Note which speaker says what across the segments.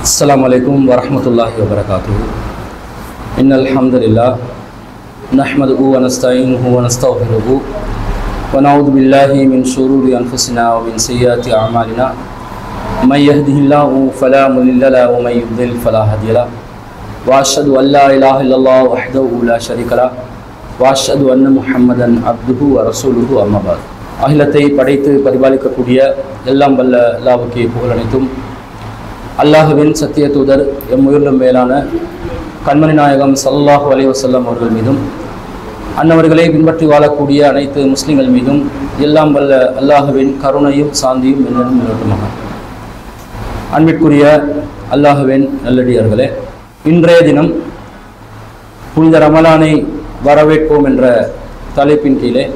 Speaker 1: السلام عليكم ورحمة الله وبركاته إن الحمد لله نحمده ونستعينه ونستغفره ونعوذ بالله من شرور أنفسنا ومن سيئات أعمالنا من يهده الله فلا مضل له ومن يضلل فلا هادي له وأشهد أن لا إله إلا الله وحده لا شريك له وأشهد أن محمدا عبده ورسوله أما بعد அகிலத்தை படைத்து பரிபாலிக்கக்கூடிய எல்லாம் வல்ல அல்லாவுக்கே புகழ் அனைத்தும் அல்லாஹுவின் சத்திய தூதர் எம் உயிரிலும் மேலான கண்மணி நாயகம் ஸல்லல்லாஹு அலைஹி வஸல்லம் அவர்கள் மீதும் அன்னவர்களை பின்பற்றி வாழக்கூடிய அனைத்து முஸ்லிம்கள் மீதும் எல்லாம் வல்ல அல்லாஹுவின் கருணையும் சாந்தியும் என்னும் நிலட்டுமாக அன்பிற்குரிய அல்லாஹுவின் நல்லடியார்களே இன்றைய தினம் புனித ரமலானை வரவேற்போம் என்ற தலைப்பின் கீழே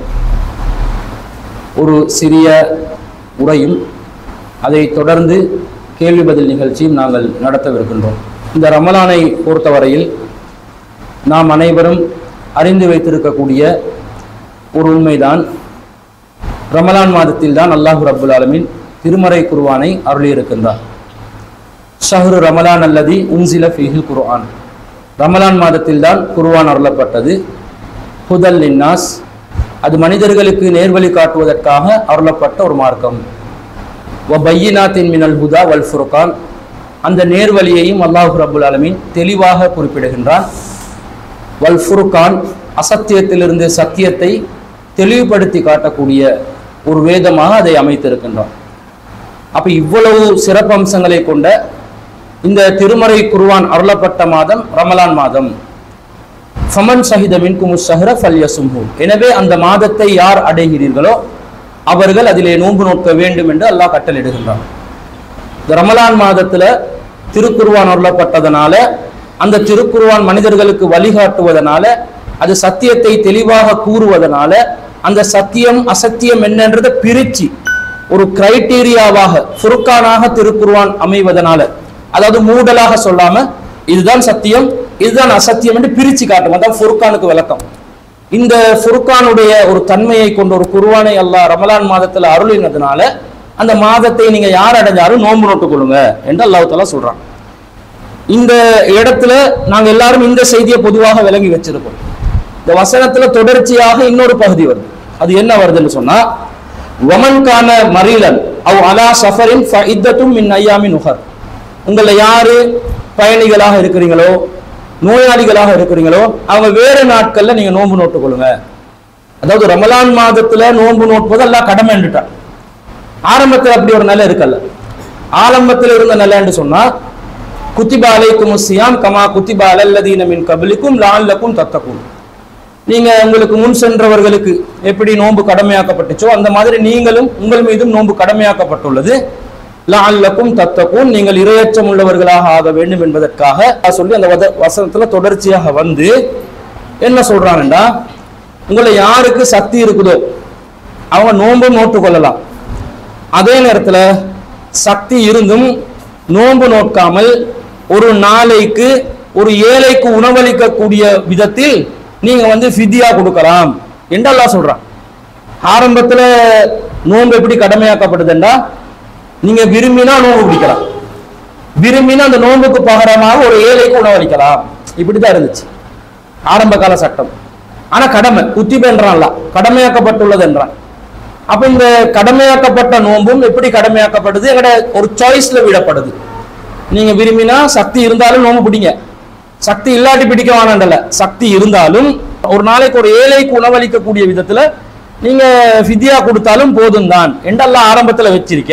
Speaker 1: ஒரு சிறிய உரையும் அதை தொடர்ந்து கேள்வி பதில் நிகழ்ச்சியும் நாங்கள் நடத்தவிருக்கின்றோம் இந்த ரமலானை பொறுத்தவரையில் நாம் அனைவரும் அறிந்து வைத்திருக்கக்கூடிய ஒரு உண்மைதான் ரமலான் மாதத்தில் தான் அல்லாஹு ரப்புல் ஆலமீன் திருமறை குர்ஆனை அருளியிருக்கின்றார் ஷஹ்ரு ரமலான் அல்லதி உன்சில ஃபீஹில் குர்ஆன் ரமலான் மாதத்தில் தான் குர்ஆன் அருளப்பட்டது ஹுதல் லின்னாஸ் அது மனிதர்களுக்கு நேர்வழி காட்டுவதற்காக அருளப்பட்ட ஒரு மார்க்கம் வ பையினாத்தின் மினல் ஹுதா வல் ஃபுர்கான் அந்த நேர்வழியையும் அல்லாஹு ரபுல் ஆலமீன் தெளிவாக குறிப்பிடுகின்றான் வல் ஃபுர்கான் அசத்தியத்திலிருந்து சத்தியத்தை தெளிவுபடுத்தி காட்டக்கூடிய ஒரு வேதமாக அதை அமைத்திருக்கின்றான் அப்போ இவ்வளவு சிறப்பம்சங்களை கொண்ட இந்த திருமறை குர்ஆன் அருளப்பட்ட மாதம் ரமலான் மாதம் ஃபமன் ஷஹித மின்குமு ஷஹர ஃபல் யசும்ஹு எனவே அந்த மாதத்தை யார் அடைகிறீர்களோ அவர்கள் அதிலே நோன்பு நோக்க வேண்டும் என்று அல்லாஹ் கட்டளையிடுகின்றான் இந்த ரமலான் மாதத்துல திருக்குர்வான் அருளப்பட்டதனால அந்த திருக்குர்வான் மனிதர்களுக்கு வழிகாட்டுவதனால அது சத்தியத்தை தெளிவாக கூறுவதனால அந்த சத்தியம் அசத்தியம் என்னன்றதை பிரிச்சு ஒரு கிரைட்டீரியாவாக ஃபுர்கானாக திருக்குர்வான் அமைவதனால அதாவது மூடலாக சொல்லாம இதுதான் சத்தியம் இதுதான் அசத்தியம் என்று பிரிச்சு காட்டும் அதான் ஃபுர்கானுக்கு விளக்கம் இந்த ஃபுர்கானுடைய ஒரு தன்மையை கொண்ட ஒரு குர்வானை அல்லாஹ் ரமலான் மாதத்துல அருளினதுனால அந்த மாதத்தை நீங்க யார் அடைஞ்சாலும் நோன்பு நோட்டுக் கொள்ளுங்க என்று அல்லாஹ் தஆலா சொல்றான் இந்த இடத்துல நாங்க எல்லாரும் இந்த செய்தியை பொதுவாக விளங்கி வச்சிருக்கோம் இந்த வசனத்துல தொடர்ச்சியாக இன்னொரு பகுதி வருது அது என்ன வருதுன்னு சொன்னா வமன் கான மரீலன் அவ் அலா சஃபரின் ஃபஇத்தத்தும் மின் ஐயாமின் உஹர் உங்களை யாரு பயணிகளாக இருக்கிறீங்களோ நோயாளிகளாக இருக்கிறீங்களோ அவங்க வேறு நாட்கள்ல நீங்க நோன்பு நோட்டுக் கொள்ளுங்க அதாவது ரமலான் மாதத்துல நோன்பு நோட்பது எல்லாம் கடமைன்னுட்டான் ஆரம்பத்தில் அப்படி ஒரு நிலை இருக்கல்ல ஆரம்பத்தில் இருந்த நிலைன்னு சொன்னா குத்திபா அலைக்கும் சியாம் கமா குத்திபா அலல்லதீன மின் கபலிக்கும் லால்லக்கும் தத்தக்கும் நீங்க உங்களுக்கு முன் சென்றவர்களுக்கு எப்படி நோன்பு கடமையாக்கப்பட்டுச்சோ அந்த மாதிரி நீங்களும் உங்கள் மீதும் நோன்பு கடமையாக்கப்பட்டுள்ளது லால்லக்கும் தத்தக்கும் நீங்கள் இரையச்சம் உள்ளவர்களாக ஆக வேண்டும் என்பதற்காக சொல்லி அந்த வத- வசனத்துல தொடர்ச்சியாக வந்து என்ன சொல்றாங்கடா உங்களை யாருக்கு சக்தி இருக்குதோ அவங்க நோன்பு நோட்டு கொள்ளலாம் அதே நேரத்துல சக்தி இருந்தும் நோன்பு நோக்காமல் ஒரு நாளைக்கு ஒரு ஏழைக்கு உணவளிக்கக்கூடிய விதத்தில் நீங்க வந்து ஃபிதியா கொடுக்கலாம் என்று அல்லாஹ் சொல்றான் ஆரம்பத்துல நோன்பு எப்படி கடமையாக்கப்படுதுண்டா நீங்க விரும்பினா நோன்பு பிடிக்கலாம் விரும்பினா அந்த நோன்புக்கு பகரமாக ஒரு ஏழைக்கு உணவளிக்கலாம் இப்படிதான் இருந்துச்சு ஆரம்ப கால சட்டம் ஆனா கடமை குத்திபென்றான்ல கடமையாக்கப்பட்டுள்ளது என்றான் அப்ப இந்த கடமையாக்கப்பட்ட நோன்பும் எப்படி கடமையாக்கப்படுது எங்கட ஒரு சாய்ஸ்ல விடப்படுது நீங்க விரும்பினா சக்தி இருந்தாலும் நோன்பு பிடிங்க சக்தி இல்லாட்டி பிடிக்க வேணாண்டல சக்தி இருந்தாலும் ஒரு நாளைக்கு ஒரு ஏழைக்கு உணவளிக்கக்கூடிய விதத்துல நீங்க ஃபிதியா கொடுத்தாலும் போதும் தான் என்றெல்லாம் ஆரம்பத்துல வச்சிருக்க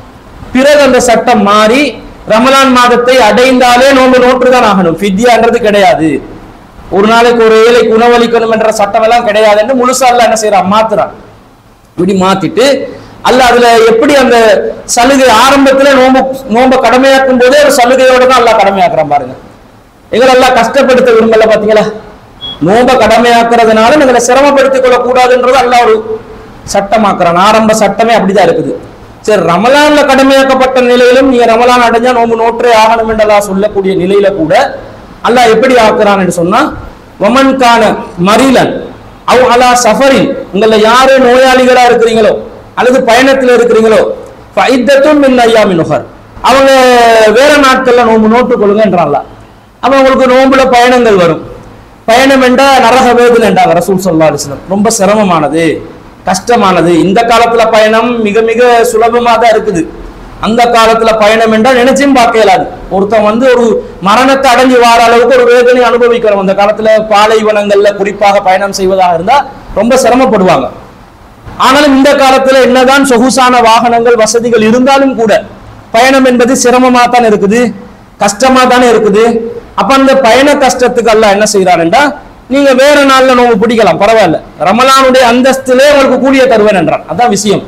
Speaker 1: பிறகு அந்த சட்டம் மாறி ரமலான் மாதத்தை அடைந்தாலே நோன்பு நோற்றுதான் ஆகணும் ஃபித்யான்றது கிடையாது ஒரு நாளைக்கு ஒரு ஏழைக்கு உணவளிக்கணும் என்ற சட்டம் எல்லாம் கிடையாது என்று முழுசா அல்லாஹ் என்ன செய்யறான் மாத்துறான் இப்படி மாத்திட்டு அல்ல அதுல எப்படி அந்த சலுகை ஆரம்பத்துல நோம்பு நோம்ப கடமையாக்கும் போதே ஒரு சலுகையோட தான் அல்லாஹ் கடமையாக்குறான் பாருங்க எங்களை எல்லாம் கஷ்டப்படுத்த விரும்பல பாத்தீங்களா நோம்ப கடமையாக்குறதுனால எங்களை சிரமப்படுத்திக் கொள்ள கூடாதுன்றது அல்லாஹ் ஒரு சட்டமாக்குறான் ஆரம்ப சட்டமே அப்படிதான் இருக்குது சரி ரமலான்ல கடமையாக்கப்பட்ட நிலையிலும் நீங்க ரமலான் அடைஞ்சா நோம்பு நோற்றே ஆகணும் என்றெல்லாம் சொல்லக்கூடிய நிலையில கூட அல்லாஹ் எப்படி ஆக்குறான் என்று சொன்னா வமன் கான மரிலன் அவ் அலா சஃபரின் உங்கள யாரு நோயாளிகளா இருக்கிறீங்களோ அல்லது பயணத்தில் இருக்கிறீங்களோ ஃபைத்தத்தும் மின் ஐயாமி நுகர் அவங்க வேற நாட்கள்ல நோன்பு நோட்டு கொள்ளுங்கன்றான்ல அப்ப உங்களுக்கு நோன்புல பயணங்கள் வரும் பயணம் என்றா நரக வேதனை என்றாங்க ரசூல் சல்லா அலிஸ்லம் ரொம்ப சிரமமானது கஷ்டமானது இந்த காலத்துல பயணம் மிக மிக சுலபமா தான் இருக்குது அந்த காலத்துல பயணம் என்றால் நினைச்சும் பார்க்க இயலாது ஒருத்தன் வந்து ஒரு மரணத்தை அடைஞ்சு வார அளவுக்கு ஒரு வேதனை அனுபவிக்கிறோம் அந்த காலத்துல பாலைவனங்கள்ல குறிப்பாக பயணம் செய்வதாக இருந்தா ரொம்ப சிரமப்படுவாங்க ஆனாலும் இந்த காலத்துல என்னதான் சொகுசான வாகனங்கள் வசதிகள் இருந்தாலும் கூட பயணம் என்பது சிரமமா தான் இருக்குது கஷ்டமா தானே இருக்குது அப்ப அந்த பயண கஷ்டத்துக்கு அல்லாஹ் என்ன செய்யறாருண்டா நீங்க வேற நாள்ல நோவு பிடிக்கலாம் பரவாயில்ல ரமலானுடைய அந்தஸ்திலே உங்களுக்கு கூலிய தருவேன் என்றான் அதான் விஷயம்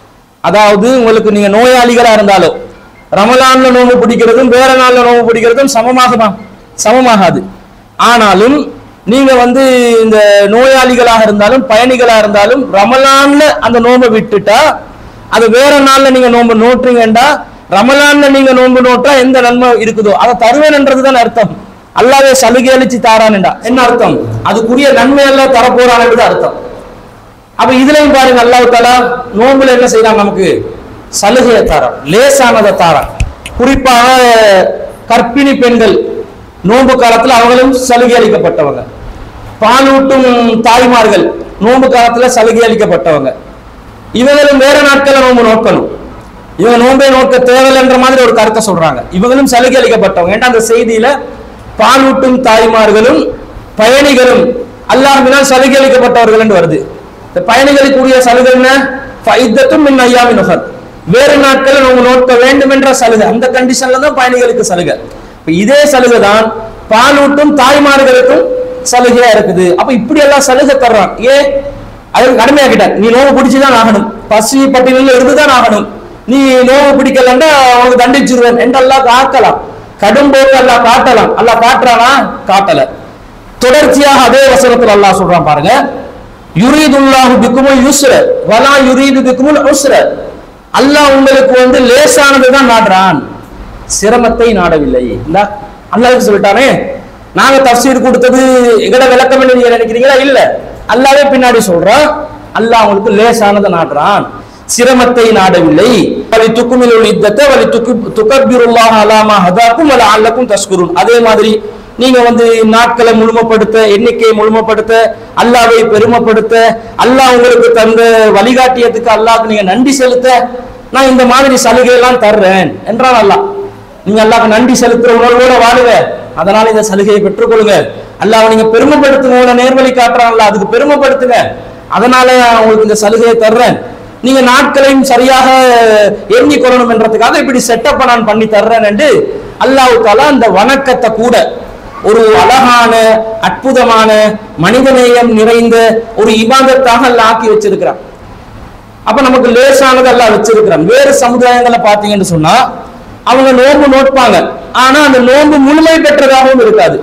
Speaker 1: அதாவது உங்களுக்கு நீங்க நோயாளிகளா இருந்தாலோ ரமலான்ல நோம்பு பிடிக்கிறதும் வேற நாள்ல நோம்பு பிடிக்கிறதும் சமமாகுமா சமமாகாது ஆனாலும் நீங்க வந்து இந்த நோயாளிகளாக இருந்தாலும் பயணிகளா இருந்தாலும் ரமலான்ல அந்த நோம்பை விட்டுட்டா அது வேற நாள்ல நீங்க நோம்பு நோட்டுறீங்கடா ரமலான்ல நீங்க நோன்பு நோட்டா எந்த நன்மை இருக்குதோ அதை தருவேன்ன்றதுதான் அர்த்தம் அல்லாவே சலுகை அளிச்சு தாரான்டா என்ன அர்த்தம் அதுக்குரிய நன்மை எல்லாம் தரப்போறான்ன்றது அர்த்தம் அப்ப இதுலயும் பாருங்க அல்லாஹ் தாலா நோம்புல என்ன செய்யறான் நமக்கு சலுகையை தாரான் லேசானதை தாரான் குறிப்பாக கர்ப்பிணி பெண்கள் நோன்பு காலத்துல அவங்களும் சலுகை அளிக்கப்பட்டவங்க பாலூட்டும் தாய்மார்கள் நோன்பு காலத்துல சலுகை அளிக்கப்பட்டவங்க இவங்களும் வேற நாட்கள்ல நோன்பு நோக்கணும் இவங்க நோன்பை நோக்க தேவையில்லைன்ற மாதிரி ஒரு கருத்தை சொல்றாங்க இவங்களும் சலுகை அளிக்கப்பட்டவங்க ஏன்னா அந்த செய்தியில பாலூட்டும் தாய்மார்களும் பயணிகளும் அல்லாஹ்வினால் சலுகை அளிக்கப்பட்டவர்கள் என்று வருது இந்த பயணிகளுக்குரிய சலுகை என்ன ஃபைத்தத்தும் மின் ஐயாமின் நுகர் வேறு நாட்களில் நம்ம நோக்க வேண்டும் என்ற சலுகை அந்த கண்டிஷன்ல தான் பயணிகளுக்கு சலுகை இப்ப இதே சலுகை தான் பாலூட்டும் தாய்மார்களுக்கும் சலுகையா இருக்குது அப்ப இப்படி எல்லாம் சலுகை தர்றான் ஏ அதுக்கு கடுமையாக்கிட்ட நீ நோவு பிடிச்சுதான் ஆகணும் பசி பட்டியலில் இருந்துதான் ஆகணும் நீ நோவு பிடிக்கலன்னா உனக்கு தண்டிச்சிருவேன் என்றெல்லாம் ஆக்கலாம் கடும் போக்கு எல்லாம் காட்டலாம் அல்லாஹ் காட்டுறானா காட்டல தொடர்ச்சியாக அதே வசனத்தில் அல்லாஹ் சொல்றான் பாருங்க யுரீதுல்லாஹு பிக்குமுல் யுஸ்ர வலா யுரீது பிக்குமுல் உஸ்ர அல்லாஹ் உங்களுக்கு வந்து லேசானது தான் நாடுறான் சிரமத்தை நாடவில்லை இல்ல அல்லாஹ் சொல்லிட்டானே நாங்க தஃசீர் கொடுத்தது எங்கட விளக்கம் என்ன நீங்க நினைக்கிறீங்களா இல்ல அல்லாவே பின்னாடி சொல்றான் அல்லாஹ் உங்களுக்கு லேசானதை நாடுறான் சிரமத்தை நாடவில்லை வலி துக்குமில் இத்தத்தை வலி துக்கு துக்கபிருல்லாஹ் அலாமா ஹதாக்கும் வல அல்லக்கும் தஸ்குருன் அதே மாதிரி நீங்க வந்து நாட்களை முழுமைப்படுத்த எண்ணிக்கையை முழுமைப்படுத்த அல்லாவை பெருமைப்படுத்த அல்லாஹ் உங்களுக்கு தந்த வழிகாட்டியத்துக்கு அல்லாஹ்க்கு நீங்க நன்றி செலுத்த நான் இந்த மாதிரி சலுகை எல்லாம் தர்றேன் என்றான் அல்லாஹ் நீங்க அல்லாஹ்க்கு நன்றி செலுத்துற உணர்வோட வாழுங்க அதனால இந்த சலுகையை பெற்றுக்கொள்ளுங்க அல்லாஹ் நீங்க பெருமைப்படுத்துங்க உங்களை நேர்வழி காட்டுறான்ல அதுக்கு பெருமைப்படுத்துங்க அதனால உங்களுக்கு இந்த சலுகையை தர்றேன் நீங்க நாட்களையும் சரியாக எண்ணிக்கொள்ளணும் என்றதுக்காக இப்படி செட்டப் நான் பண்ணி தர்றேன் என்று அல்லாஹ் தாலா அந்த வணக்கத்தை கூட ஒரு அழகான அற்புதமான மனிதநேயம் நிறைந்த ஒரு இபாதத்தாக அல்லாஹ் ஆக்கி வச்சிருக்கிறான் அப்ப நமக்கு லேசானது எல்லாம் வச்சிருக்கிறான் வேறு சமுதாயங்களை பாத்தீங்கன்னு சொன்னா அவங்க நோன்பு நோட்பாங்க ஆனா அந்த நோன்பு முழுமை பெற்றதாகவும் இருக்காது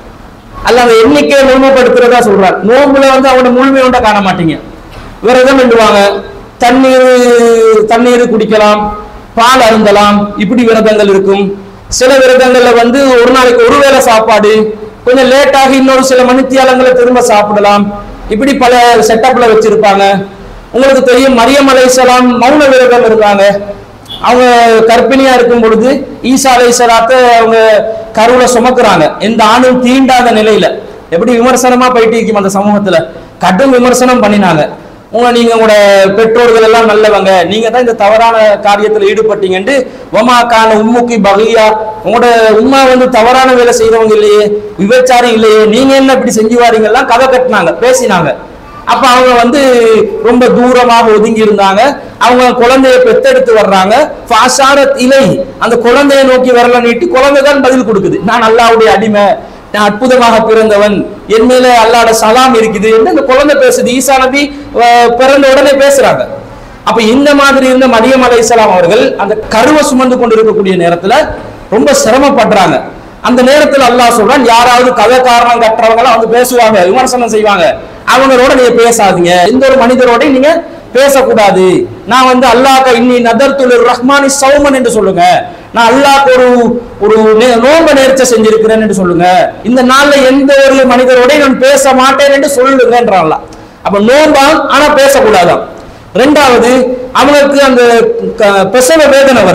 Speaker 1: அல்ல அந்த எண்ணிக்கையை முழுமைப்படுத்துறதா சொல்றார் நோன்புல வந்து அவனோட முழுமையோட காண மாட்டீங்க விரதம் என்றுவாங்க தண்ணீர் தண்ணீர் குடிக்கலாம் பால் அருந்தலாம் இப்படி விரதங்கள் இருக்கும் சில விரதங்கள்ல வந்து ஒரு நாளைக்கு ஒரு வேளை சாப்பாடு கொஞ்சம் லேட்டாகி இன்னொரு சில மணித்தியாலங்களை திரும்ப சாப்பிடலாம் இப்படி பல செட்டப்ல வச்சிருப்பாங்க உங்களுக்கு தெரியும் மரியம் அலைசலாம் மௌன விரதம் இருந்தாங்க அவங்க கர்ப்பிணியா இருக்கும் பொழுது ஈசா அலைசலாத்த அவங்க கருவுல சுமக்குறாங்க எந்த ஆணும் தீண்டாத நிலையில எப்படி விமர்சனமா போயிட்டு இருக்கும் அந்த சமூகத்துல கடும் விமர்சனம் பண்ணினாங்க உங்க நீங்க உங்களோட பெற்றோர்கள் எல்லாம் நல்லவங்க நீங்க தான் இந்த தவறான காரியத்துல ஈடுபட்டீங்கன்ட்டு ஒமா கான உம்முக்கு பகியா உங்களோட உம்மா வந்து தவறான வேலை செய்யறவங்க இல்லையே விபச்சாரி இல்லையே நீங்க என்ன இப்படி செஞ்சு வாரீங்கலாம் கதை கட்டினாங்க பேசினாங்க அப்ப அவங்க வந்து ரொம்ப தூரமாக ஒதுங்கி இருந்தாங்க அவங்க குழந்தைய பெத்தெடுத்து வர்றாங்க ஃபாசாரத் இலை அந்த குழந்தையை நோக்கி வரல நீட்டி குழந்தை தான் பதில் கொடுக்குது நான் அல்லாவுடைய அடிமை நான் அற்புதமாக பிறந்தவன் என் மேல அல்லாட சலாம் இருக்குது என்று அந்த குழந்தை பேசுது ஈசா நபி அஹ், பிறந்த உடனே பேசுறாங்க அப்ப இந்த மாதிரி இருந்த மரியம் அலைஹிஸ்ஸலாம் அவர்கள் அந்த கருவை சுமந்து கொண்டு இருக்கக்கூடிய நேரத்துல ரொம்ப சிரமப்படுறாங்க அந்த நேரத்துல அல்லாஹ் சொல்றான் யாராவது கதை காரணம் கட்டுறவங்க எல்லாம் வந்து பேசுவாங்க விமர்சனம் செய்வாங்க அவங்களோட நீங்க பேசாதீங்க எந்த ஒரு மனிதரோட நீங்க பேசக்கூடாது நான் வந்து அல்லாஹ் இன்னி நதர்த்துல் ரஹ்மானி சௌமன் என்று சொல்லுங்க நான் அல்லாஹ் ஒரு ஒரு நே- நோன்ப நேர்ச்சை செஞ்சிருக்கிறேன் என்று சொல்லுங்க இந்த நாள்ல எந்த ஒரு மனிதரோட நான் பேச மாட்டேன் என்று சொல்லுங்கன்றான் அல்லாஹ் அப்ப நோன்பா ஆனா பேசக்கூடாதாம் ரெண்டாவது அவங்களுக்கு அந்த க- பிரசவ வேதனை வருது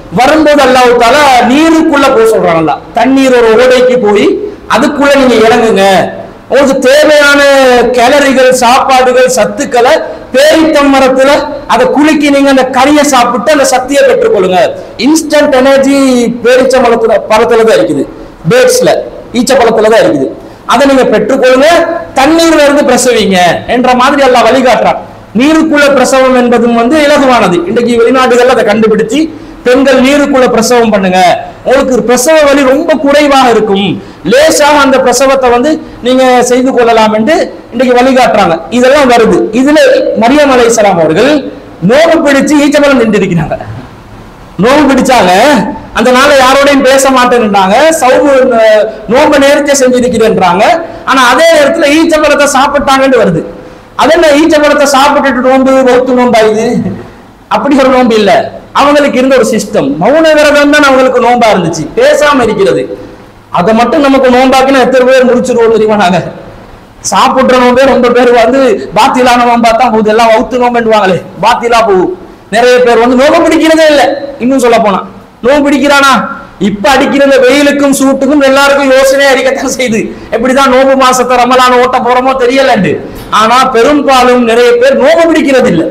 Speaker 1: வரும்போது அல்லாஹ் தால நீருக்குள்ள போய் சொல்றான் அல்லாஹ் தண்ணீர் ஒரு ஓடைக்கு போய் அதுக்குள்ள நீங்க இறங்குங்க உங்களுக்கு தேவையான கேலரிகள் சாப்பாடுகள் சத்துக்களை பேரித்தம் மரத்துல அதை குலுக்கி நீங்க அந்த கறியை சாப்பிட்டு அந்த சக்தியை பெற்றுக்கொள்ளுங்க இன்ஸ்டன்ட் எனர்ஜி பேரிச்ச மரத்துல பழத்துல தான் இருக்குது பேட்ஸ்ல ஈச்ச பழத்துல தான் இருக்குது அதை நீங்க பெற்றுக்கொள்ளுங்க தண்ணீர்ல இருந்து பிரசவிங்க என்ற மாதிரி எல்லாம் வழிகாட்டுறான் நீருக்குள்ள பிரசவம் என்பதும் வந்து இலகுவானது இன்றைக்கு வெளிநாடுகள்ல அதை கண்டுபிடிச்சு பெண்கள் நீருக்குள்ள பிரசவம் பண்ணுங்க உங்களுக்கு பிரசவ வலி ரொம்ப குறைவாக இருக்கும் லேசாக அந்த பிரசவத்தை வந்து நீங்க செய்து கொள்ளலாம் என்று இன்னைக்கு வழிகாட்டுறாங்க இதெல்லாம் வருது இதுல மரியம் அலைஹிஸ்ஸலாம் அவர்கள் நோவு பிடிச்சு ஈச்சபலம் நின்றிருக்கிறாங்க நோவு பிடிச்சாங்க அந்த நாள்ல யாரோடையும் பேச மாட்டேன்றாங்க சவுமு அஹ், நோன்பை நேரத்தை செஞ்சிருக்கிறேன்றாங்க ஆனா அதே நேரத்துல ஈச்சப்பழத்தை சாப்பிட்டாங்கன்னு வருது அது என்ன ஈச்சப்பழத்தை சாப்பிட்டுட்டு நோன்பு வகுத்து நோன்பா இது அப்படி ஒரு நோன்பு இல்ல அவங்களுக்கு இருந்த ஒரு சிஸ்டம் மௌன விரதம் தான் அவங்களுக்கு நோன்பா இருந்துச்சு பேசாம இருக்கிறது அதை மட்டும் நமக்கு நோம்பாக்கினா எத்தனை பேர் முடிச்சிருவோம் தெரியுமா நாங்க சாப்பிடுற நோம்பே ரொம்ப பேர் வந்து பாத்திலான நோம்பா தான் போகுது எல்லாம் வவுத்து நோம்புவாங்களே பாத்திலா போகும் நிறைய பேர் வந்து நோம்பு பிடிக்கிறதே இல்ல இன்னும் சொல்ல போனா நோம்பு பிடிக்கிறானா இப்ப அடிக்கிற இந்த வெயிலுக்கும் சூட்டுக்கும் எல்லாருக்கும் யோசனை அடிக்கத்தான் செய்யுது எப்படிதான் நோம்பு மாசத்தை ரமலான ஓட்ட போறோமோ தெரியலண்டு ஆனா பெரும்பாலும் நிறைய பேர் நோம்பு பிடிக்கிறது இல்ல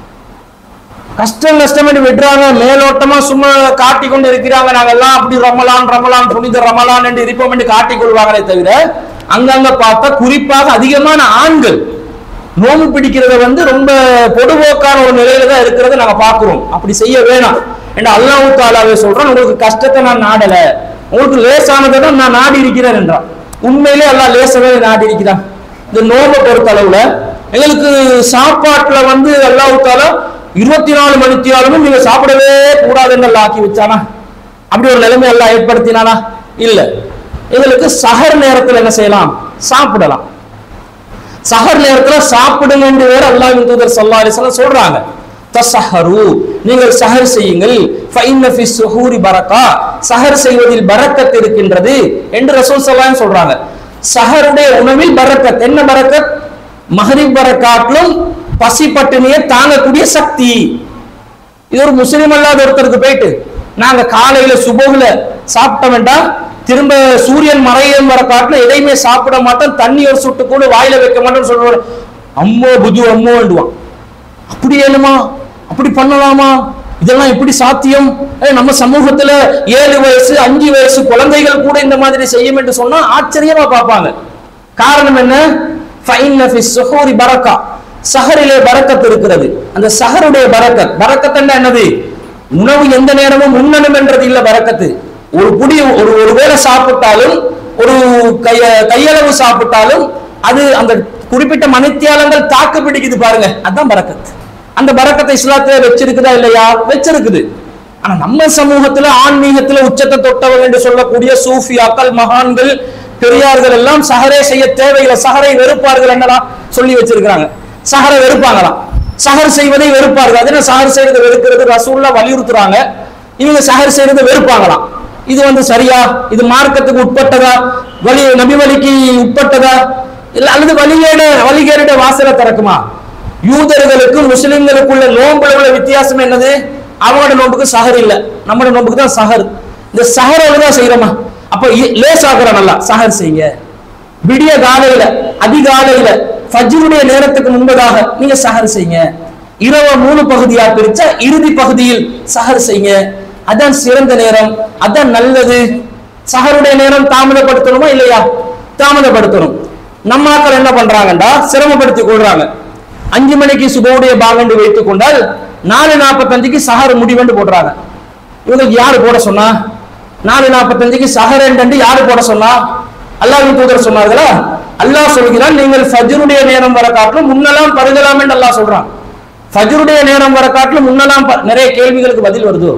Speaker 1: கஷ்டம் கஷ்டம் என்று விடுறாங்க மேலோட்டமா சும்மா காட்டி கொண்டு இருக்கிறாங்க நாங்கெல்லாம் அப்படி ரமலான் ரமலான் புனித ரமலான் என்று இருப்போம் என்று காட்டிக் கொள்வாங்களே தவிர அங்கங்க பார்த்தா குறிப்பாக அதிகமான ஆண்கள் நோம்பு பிடிக்கிறத வந்து ரொம்ப பொதுபோக்கான ஒரு நிலையில தான் இருக்கிறத நாங்க பார்க்கிறோம் அப்படி செய்ய வேணாம் என்று அல்லாஹ் தாலாவே சொல்றான் உங்களுக்கு கஷ்டத்தை நான் நாடல உங்களுக்கு லேசானதை தான் நான் நாடி இருக்கிறேன் என்றான் உண்மையிலே அல்லாஹ் லேசவே நாடி இருக்கிறான் இந்த நோம்பை பொறுத்த அளவுல எங்களுக்கு சாப்பாட்டுல வந்து அல்லாஹ் தாலா இருபத்தி நாலு மணித்தியாலும் நீங்க சாப்பிடவே கூடாதுன்னு அல்லாஹ் ஆக்கி வச்சானா அப்படி ஒரு நிலைமை எல்லாம் ஏற்படுத்தினானா இல்ல எங்களுக்கு சஹர் நேரத்துல என்ன செய்யலாம் சாப்பிடலாம் சஹர் நேரத்துல சாப்பிடுங்க என்று வேற அல்லாஹ்வின் தூதர் ஸல்லல்லாஹு அலைஹி வஸல்லம் சொல்றாங்க தஸஹரு நீங்கள் சஹர் செய்யுங்கள் ஃபைன்ன ஃபி சுஹூரி பரக்கா சஹர் செய்வதில் பரக்கத் இருக்கின்றது என்று ரசூல் ஸல்லல்லாஹு அலைஹி சொல்றாங்க சஹருடைய உணவில் பரக்கத் என்ன பரக்கத் மஹரிப் பரக்காட்டிலும் பசி பட்டினியை தாங்கக்கூடிய சக்தி இது ஒரு முஸ்லீம் அல்லாத ஒருத்தருக்கு போயிட்டு நாங்க காலையில சுபோகுல சாப்பிட்ட வேண்டாம் திரும்ப சூரியன் மறையும் வர காட்டுல எதையுமே சாப்பிட மாட்டோம் தண்ணி ஒரு சுட்டு கூட வாயில வைக்க மாட்டோம்னு சொல்லுவாரு அம்மோ புது அம்மோண்டுவான் அப்படி ஏழுமா அப்படி பண்ணலாமா இதெல்லாம் எப்படி சாத்தியம் ஏய், நம்ம சமூகத்துல ஏழு வயசு அஞ்சு வயசு குழந்தைகள் கூட இந்த மாதிரி செய்யும் என்று சொன்னா ஆச்சரியமா பார்ப்பாங்க காரணம் என்ன ஃபைன்ன ஃபி சுஹூரி பரக்கா சஹரிலே பரக்கத் இருக்கிறது அந்த சஹருடைய பரக்கத் பரக்கத் என்ன என்னது உணவு எந்த நேரமும் உண்ணணும் என்றது இல்ல பரக்கத்து ஒரு புடி ஒரு ஒரு வேளை சாப்பிட்டாலும் ஒரு கைய கையளவு சாப்பிட்டாலும் அது அந்த குறிப்பிட்ட மணித்தியாலங்கள் தாக்கு பிடிக்குது பாருங்க அதான் பரக்கத் அந்த பரக்கத்தை இஸ்லாத்துல வச்சிருக்குதா இல்லையா வச்சிருக்குது ஆனா நம்ம சமூகத்துல ஆன்மீகத்துல உச்சத்தை தொட்டவங்க என்று சொல்லக்கூடிய சூஃபியாக்கள் மகான்கள் பெரியார்கள் எல்லாம் சஹரே செய்ய தேவையில்லை சஹரை வெறுப்பார்கள் என்னலாம் சொல்லி வச்சிருக்காங்க சஹரை வெறுப்பாங்களாம் சஹர் செய்வதை வெறுப்பார்கள் அது என்ன சஹர் செய்வதை வெறுக்கிறது ரசூல்லா வலியுறுத்துறாங்க இவங்க சஹர் செய்வதை வெறுப்பாங்களாம் இது வந்து சரியா இது மார்க்கத்துக்கு உட்பட்டதா வழி நபி வழிக்கு உட்பட்டதா இல்ல அல்லது வழிகேடு வழிகேடு வாசலை திறக்குமா யூதர்களுக்கும் முஸ்லிம்களுக்குள்ள நோன்புல உள்ள வித்தியாசம் என்னது அவங்களோட நோன்புக்கு சஹர் இல்ல நம்மளோட நோன்புக்கு தான் சஹர் இந்த சஹரோட தான் செய்யறோமா அப்ப இ- லேசாக்குற நல்லா சஹர் செய்யுங்க விடிய காலையில அதிகாலையில ஃபஜ்ருடைய நேரத்துக்கு முன்பதாக நீங்க சஹர் செய்யுங்க இரவு மூணு பகுதியா பிரிச்சா இறுதி பகுதியில் சஹர் செய்யுங்க அதான் சிறந்த நேரம் அதான் நல்லது சஹருடைய நேரம் தாமதப்படுத்தணுமா இல்லையா தாமதப்படுத்தணும் நம்ம ஆட்கள் என்ன பண்றாங்கடா சிரமப்படுத்தி கொள்றாங்க அஞ்சு மணிக்கு சுபவுடைய பாகண்டு வைத்துக் கொண்டால் நாலு நாற்பத்தஞ்சுக்கு சஹர் முடிவென்று போடுறாங்க இவங்களுக்கு யாரு போட சொன்னா நாலு நாற்பத்தஞ்சுக்கு சஹர் என்று யாரு போட சொன்னா அல்லாஹ்வின் தூதர் சொன்னார்களா அல்லாஹ் சொல்கிறான் நீங்கள் ஃபஜ்ருடைய நேரம் வர காட்டிலும் முன்னலாம் பருகலாம் என்று அல்லாஹ் சொல்றான் ஃபஜ்ருடைய நேரம் வர காட்டிலும் முன்னலாம் ப- நிறைய கேள்விகளுக்கு பதில் வருது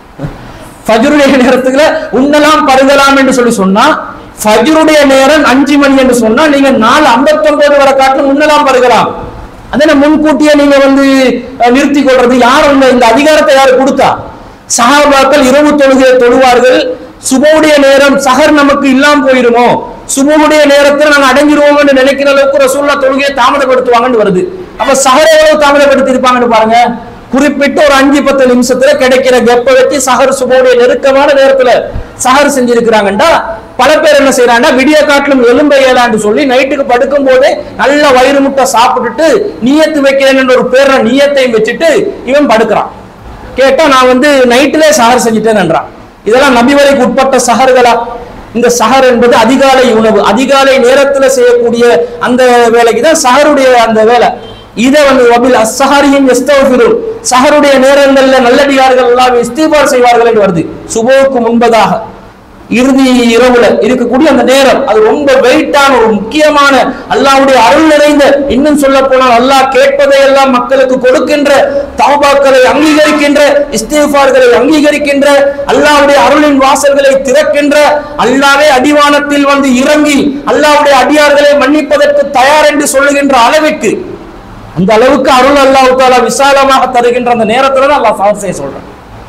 Speaker 1: ஃபஜ்ருடைய நேரத்துல உண்ணலாம் பருகலாம் என்று சொல்லி சொன்னா ஃபஜ்ருடைய நேரம் அஞ்சு மணி என்று சொன்னா நீங்க நாலு ஐம்பத்தொன்பது வரை காட்டிலும் உண்ணலாம் பருகலாம் அதனை முன்கூட்டியே நீங்க வந்து அஹ், நிறுத்திக் கொள்றது யார் உங்க இந்த அதிகாரத்தை யார் கொடுத்தா சஹாபாக்கள் இரவு தொழுகையை தொழுவார்கள் சுபவுடைய நேரம் சஹர் நமக்கு இல்லாம போயிருமோ சுபவுடைய நேரத்தில் நாங்க அடங்கிடுவோம் என்று நினைக்கிற அளவுக்கு ரசூல்லா தொழுகையை தாமதப்படுத்துவாங்கன்னு வருது அப்ப சஹர் எவ்வளவு தாமதப்படுத்தி இருப்பாங்கன்னு பாருங்க குறிப்பிட்ட ஒரு அஞ்சு பத்து நிமிஷத்துல கிடைக்கிற கெப்ப வச்சு சஹர் சுபோடைய நெருக்கமான நேரத்துல சஹர் செஞ்சிருக்கிறாங்கண்டா பல பேர் என்ன செய்யறாங்கன்னா விடிய காட்டிலும் எலும்பை ஏலான்னு சொல்லி நைட்டுக்கு படுக்கும் போதே நல்ல வயிறு முட்டை சாப்பிட்டுட்டு நியத்து வைக்கிறேன்னு ஒரு பேர நியத்தையும் வச்சுட்டு இவன் படுக்கிறான் கேட்டா நான் வந்து நைட்டிலே சஹர் செஞ்சுட்டேன்ன்றான் இதெல்லாம் நபி வரைக்கு உட்பட்ட சஹர்களா இந்த சஹர் என்பது அதிகாலை உணவு அதிகாலை நேரத்துல செய்யக்கூடிய அந்த வேலைக்கு தான் சஹருடைய அந்த வேலை இதை வந்து வபில் அஸ்ஸஹாரியும் எஸ்தவஃபிரும் சஹருடைய நேரங்கள்ல நல்லடியார்கள் எல்லாம் இஸ்திபார் செய்வார்கள் என்று வருது சுபோக்கு முன்பதாக இறுதி இரவுல இருக்கக்கூடிய அந்த நேரம் அது ரொம்ப வெயிட்டான ஒரு முக்கியமான அல்லாஹ்வுடைய அருள் நிறைந்த இன்னும் சொல்ல போனால் அல்லாஹ் கேட்பதை எல்லாம் மக்களுக்கு கொடுக்கின்ற தௌபாக்களை அங்கீகரிக்கின்ற இஸ்திஃபார்களை அங்கீகரிக்கின்ற அல்லாஹ்வுடைய அருளின் வாசல்களை திறக்கின்ற அல்லாஹ்வே அடிவானத்தில் வந்து இறங்கி அல்லாஹ்வுடைய அடியார்களை மன்னிப்பதற்கு தயார் என்று சொல்லுகின்ற அளவிற்கு அந்த அளவுக்கு அருள் அல்லாஹ் தாலா விசாலமாக தருகின்ற அந்த நேரத்துல தான் அல்லாஹ் சஹர் செய்ய சொல்றான்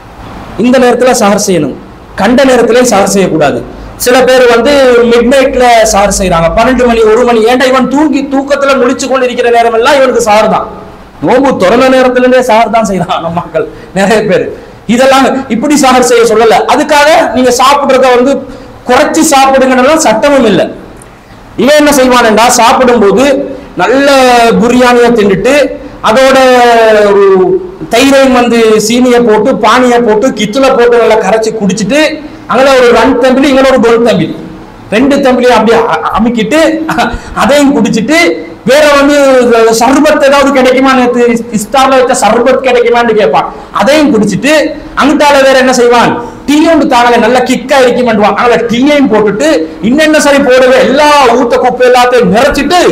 Speaker 1: இந்த நேரத்துல சஹர் செய்யணும் கண்ட நேரத்திலே சஹர் செய்யக்கூடாது சில பேர் வந்து மிட் நைட்ல சஹர் செய்யறாங்க பன்னெண்டு மணி ஒரு மணி ஏன்டா இவன் தூங்கி தூக்கத்துல முழிச்சு கொண்டு இருக்கிற நேரம் எல்லாம் இவனுக்கு சஹர் தான் நோம்பு திறந்த நேரத்துல இருந்தே சஹர் தான் செய்யறான் நம்ம மக்கள் நிறைய பேர் இதெல்லாம் இப்படி சஹர் செய்ய சொல்லல அதுக்காக நீங்க சாப்பிடுறத வந்து குறைச்சி சாப்பிடுங்கன்னு சட்டமும் இல்லை இவன் என்ன செய்வான்டா சாப்பிடும்போது நல்ல பிரியாணியை தின்னுட்டு அதோட ஒரு தயிரையும் வந்து சீனியை போட்டு பானியை போட்டு கித்துல போட்டு நல்லா கரைச்சி குடிச்சிட்டு அங்கே ஒரு ரன் தம்பிலி இங்கே ஒரு கோல் தம்பிலி ரெண்டு தம்பிலையும் அப்படியே அ- அமுக்கிட்டு அதையும் குடிச்சிட்டு வேற வந்து சர்பத் ஏதாவது கிடைக்குமா நேற்று இஸ்தார்ல வச்ச சர்பத் கிடைக்குமான்னு கேட்பான் அதையும் குடிச்சிட்டு அங்கிட்டால வேற என்ன செய்வான் டீயும் தானங்க நல்ல கிக்கா இருக்குமாண்டுவான் அதனால டீயையும் போட்டுட்டு இன்னென்ன சரி போடவே எல்லா ஊத்த குப்பை எல்லாத்தையும் நிறைச்சிட்டு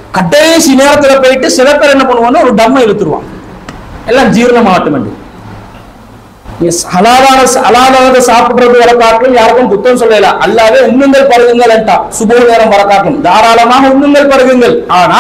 Speaker 1: கடைசி நேரத்துல போயிட்டு சில பேர் என்ன பண்ணுவான்னு ஒரு டம்மை இழுத்துருவான் எல்லாம் ஜீரணமாகட்டும் ஹலாலான ஹலாலானதை சாப்பிடுறது வர காட்டும் யாருக்கும் புத்தம் சொல்லல அல்லாவே உண்ணுங்கள் பருகுங்கள் சுப நேரம் வர காட்டும் தாராளமாக உண்ணுங்கள் பருகுங்கள் ஆனா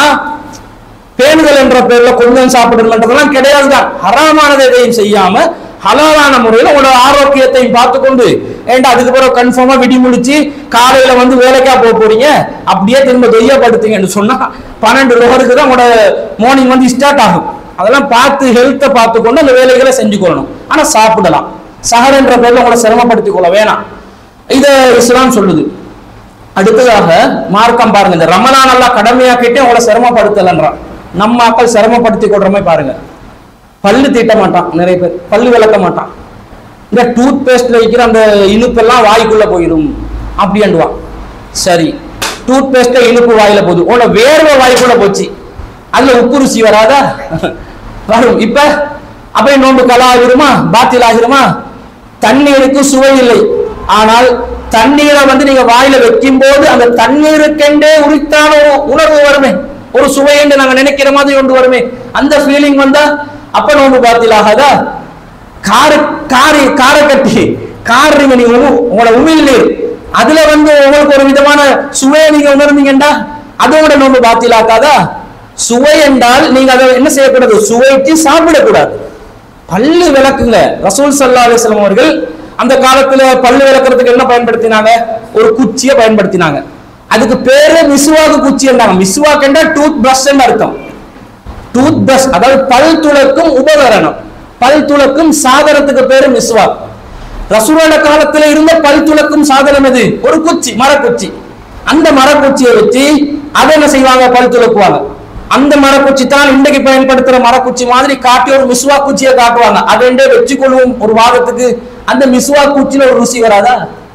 Speaker 1: பேணுதல் என்ற பேர்ல கொஞ்சம் சாப்பிடணுன்றதெல்லாம் கிடையாதுதான் ஹராமானதை எதையும் செய்யாம ஹலாலான முறையில் உங்களோட ஆரோக்கியத்தையும் பார்த்துக்கொண்டு ஏன்டா அதுக்கு பிறகு கன்ஃபார்மா விடி முடிச்சு காலையில வந்து வேலைக்கா போக போறீங்க அப்படியே திரும்ப தொய்யப்படுத்துங்கன்னு சொன்னா பன்னெண்டு ரோகருக்கு தான் உங்களோட மார்னிங் வந்து ஸ்டார்ட் ஆகும் அதெல்லாம் பார்த்து ஹெல்த்தை பார்த்துக்கொண்டு அந்த வேலைகளை செஞ்சுக்கொள்ளணும் ஆனா சாப்பிடலாம் சஹர் என்ற பேர்ல உங்களை சிரமப்படுத்திக் கொள்ள வேணாம் இதை இஸ்லாம் சொல்லுது அடுத்ததாக மார்க்கம் பாருங்க இந்த ரமலான் எல்லாம் கடமையாக்கிட்டே உங்களை சிரமப்படுத்தலன்றான் நம்ம மக்கள் சிரமப்படுத்தி கொள்ற மாதிரி பாருங்க பல்லு தீட்ட மாட்டான் நிறைய பேர் பல்லு விளக்க மாட்டான் இந்த டூத் பேஸ்ட்ல வைக்கிற அந்த இனிப்பெல்லாம் வாய்க்குள்ள போயிடும் அப்படின்டுவான் சரி டூத் பேஸ்ட்ல இனிப்பு வாயில போகுது உன்னோட வேர்வை வாய்க்குள்ள போச்சு அதுல உப்பு ருசி வராதா வரும் இப்ப அப்படியே நோன்பு கலா ஆகிருமா பாத்தில் ஆகிருமா தண்ணீருக்கு சுவை இல்லை ஆனால் தண்ணீரை வந்து நீங்க வாயில வைக்கும் போது அந்த தண்ணீருக்கெண்டே உரித்தான ஒரு உணர்வு வருமே ஒரு சுவை என்று நாங்க நினைக்கிற மாதிரி கொண்டு வருமே அந்த ஃபீலிங் வந்தா அப்ப நோன்பு பாத்தில் ஆகாதா காரு காரி காரை கட்டி காருங்க நீங்க உணவு- உங்களோட உமிழ் நீர் அதுல வந்து உங்களுக்கு ஒரு விதமான சுவையை நீங்க உணர்ந்தீங்கடா அதோட நோன்பு பாத்திலாக்காதா சுவை என்றால் நீங்க அதை என்ன செய்யக்கூடாது சுவைத்து சாப்பிடக்கூடாது பல்லு விளக்குங்க ரசூல் சல்லா அலிஸ்லாம் அவர்கள் அந்த காலத்துல பல்லு விளக்குறதுக்கு என்ன பயன்படுத்தினாங்க ஒரு குச்சியை பயன்படுத்தினாங்க அதுக்கு பேரு மிஸ்வாக்கு குச்சி என்றாங்க மிஸ்வாக் என்றால் டூத் பிரஷ் அர்த்தம் டூத் பிரஷ் அதாவது பல் துளக்கும் உபகரணம் பல் துளக்கும் சாதனத்துக்கு பேரு மிஸ்வாக் ரசூலோட காலத்துல இருந்த பல் துளக்கும் சாதனம் எது ஒரு குச்சி மரக்குச்சி அந்த மரக்குச்சியை வச்சு அதை என்ன செய்வாங்க பல் துளக்குவாங்க அந்த மரக்குச்சி தான் இன்றைக்கு பயன்படுத்துற மரக்குச்சி மாதிரி காட்டி ஒரு மிஸ்வா குச்சியை காட்டுவாங்க அதை வச்சுக்கொள்வோம் ஒரு வாதத்துக்கு அந்த மிஸ்வா குச்சியில ஒரு ருசி வராதா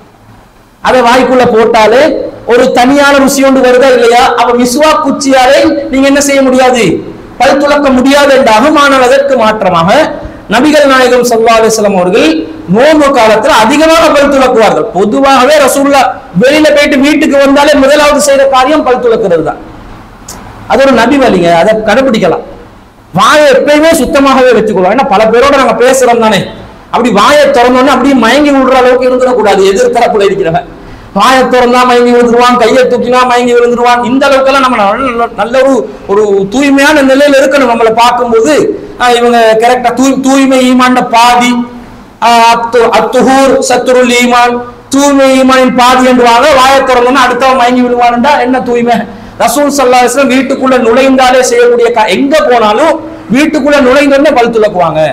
Speaker 1: அதை வாய்க்குள்ள போட்டாலே ஒரு தனியான ருசி ஒன்று வருதா இல்லையா அப்ப மிஸ்வா குச்சியாலே நீங்க என்ன செய்ய முடியாது பல் துளக்க முடியாது என்றாகும் ஆனால் அதற்கு மாற்றமாக நபிகள் நாயகம் சல்லா அலிஸ்லாம் அவர்கள் நோன்பு காலத்துல அதிகமாக பல் துளக்குவார்கள் பொதுவாகவே ரசூல்லா வெளியில போயிட்டு வீட்டுக்கு வந்தாலே முதலாவது செய்யற காரியம் பல் துளக்குறது தான் அது ஒரு நபி வழிங்க அதை கடைபிடிக்கலாம் வாயை எப்பயுமே சுத்தமாகவே வச்சுக்கொள்வோம் ஏன்னா பல பேரோட நாங்க பேசுறோம் தானே அப்படி வாயை திறந்தோடனே அப்படியே மயங்கி விடுற அளவுக்கு இருந்துடக்கூடாது எதிர்த்தரப்புல இருக்கிறவன் வாயை திறந்தா மயங்கி விழுந்துருவான் கையை தூக்கினா மயங்கி விழுந்துருவான் இந்த அளவுக்கெல்லாம் நம்ம நல்ல நல்ல ஒரு ஒரு தூய்மையான நிலையில இருக்கணும் நம்மளை பார்க்கும்போது ஆஹ் இவங்க கரெக்டா தூய் தூய்மை ஈமான்ட பாதி ஆஹ் அத்து- அத்துஹூர் சத்துருல் ஈமான் தூய்மை ஈமானின் பாதி என்றுவாங்க வாயை திறந்தோன்னா அடுத்தவன் மயங்கி விழுவான்டா என்ன தூய்மை ரசூல் சல்லா அலிஸ்லாம் வீட்டுக்குள்ள நுழைந்தாலே செய்யக்கூடிய கா- எங்க போனாலும் வீட்டுக்குள்ள நுழைந்தோடனே பல் துலக்குவாங்க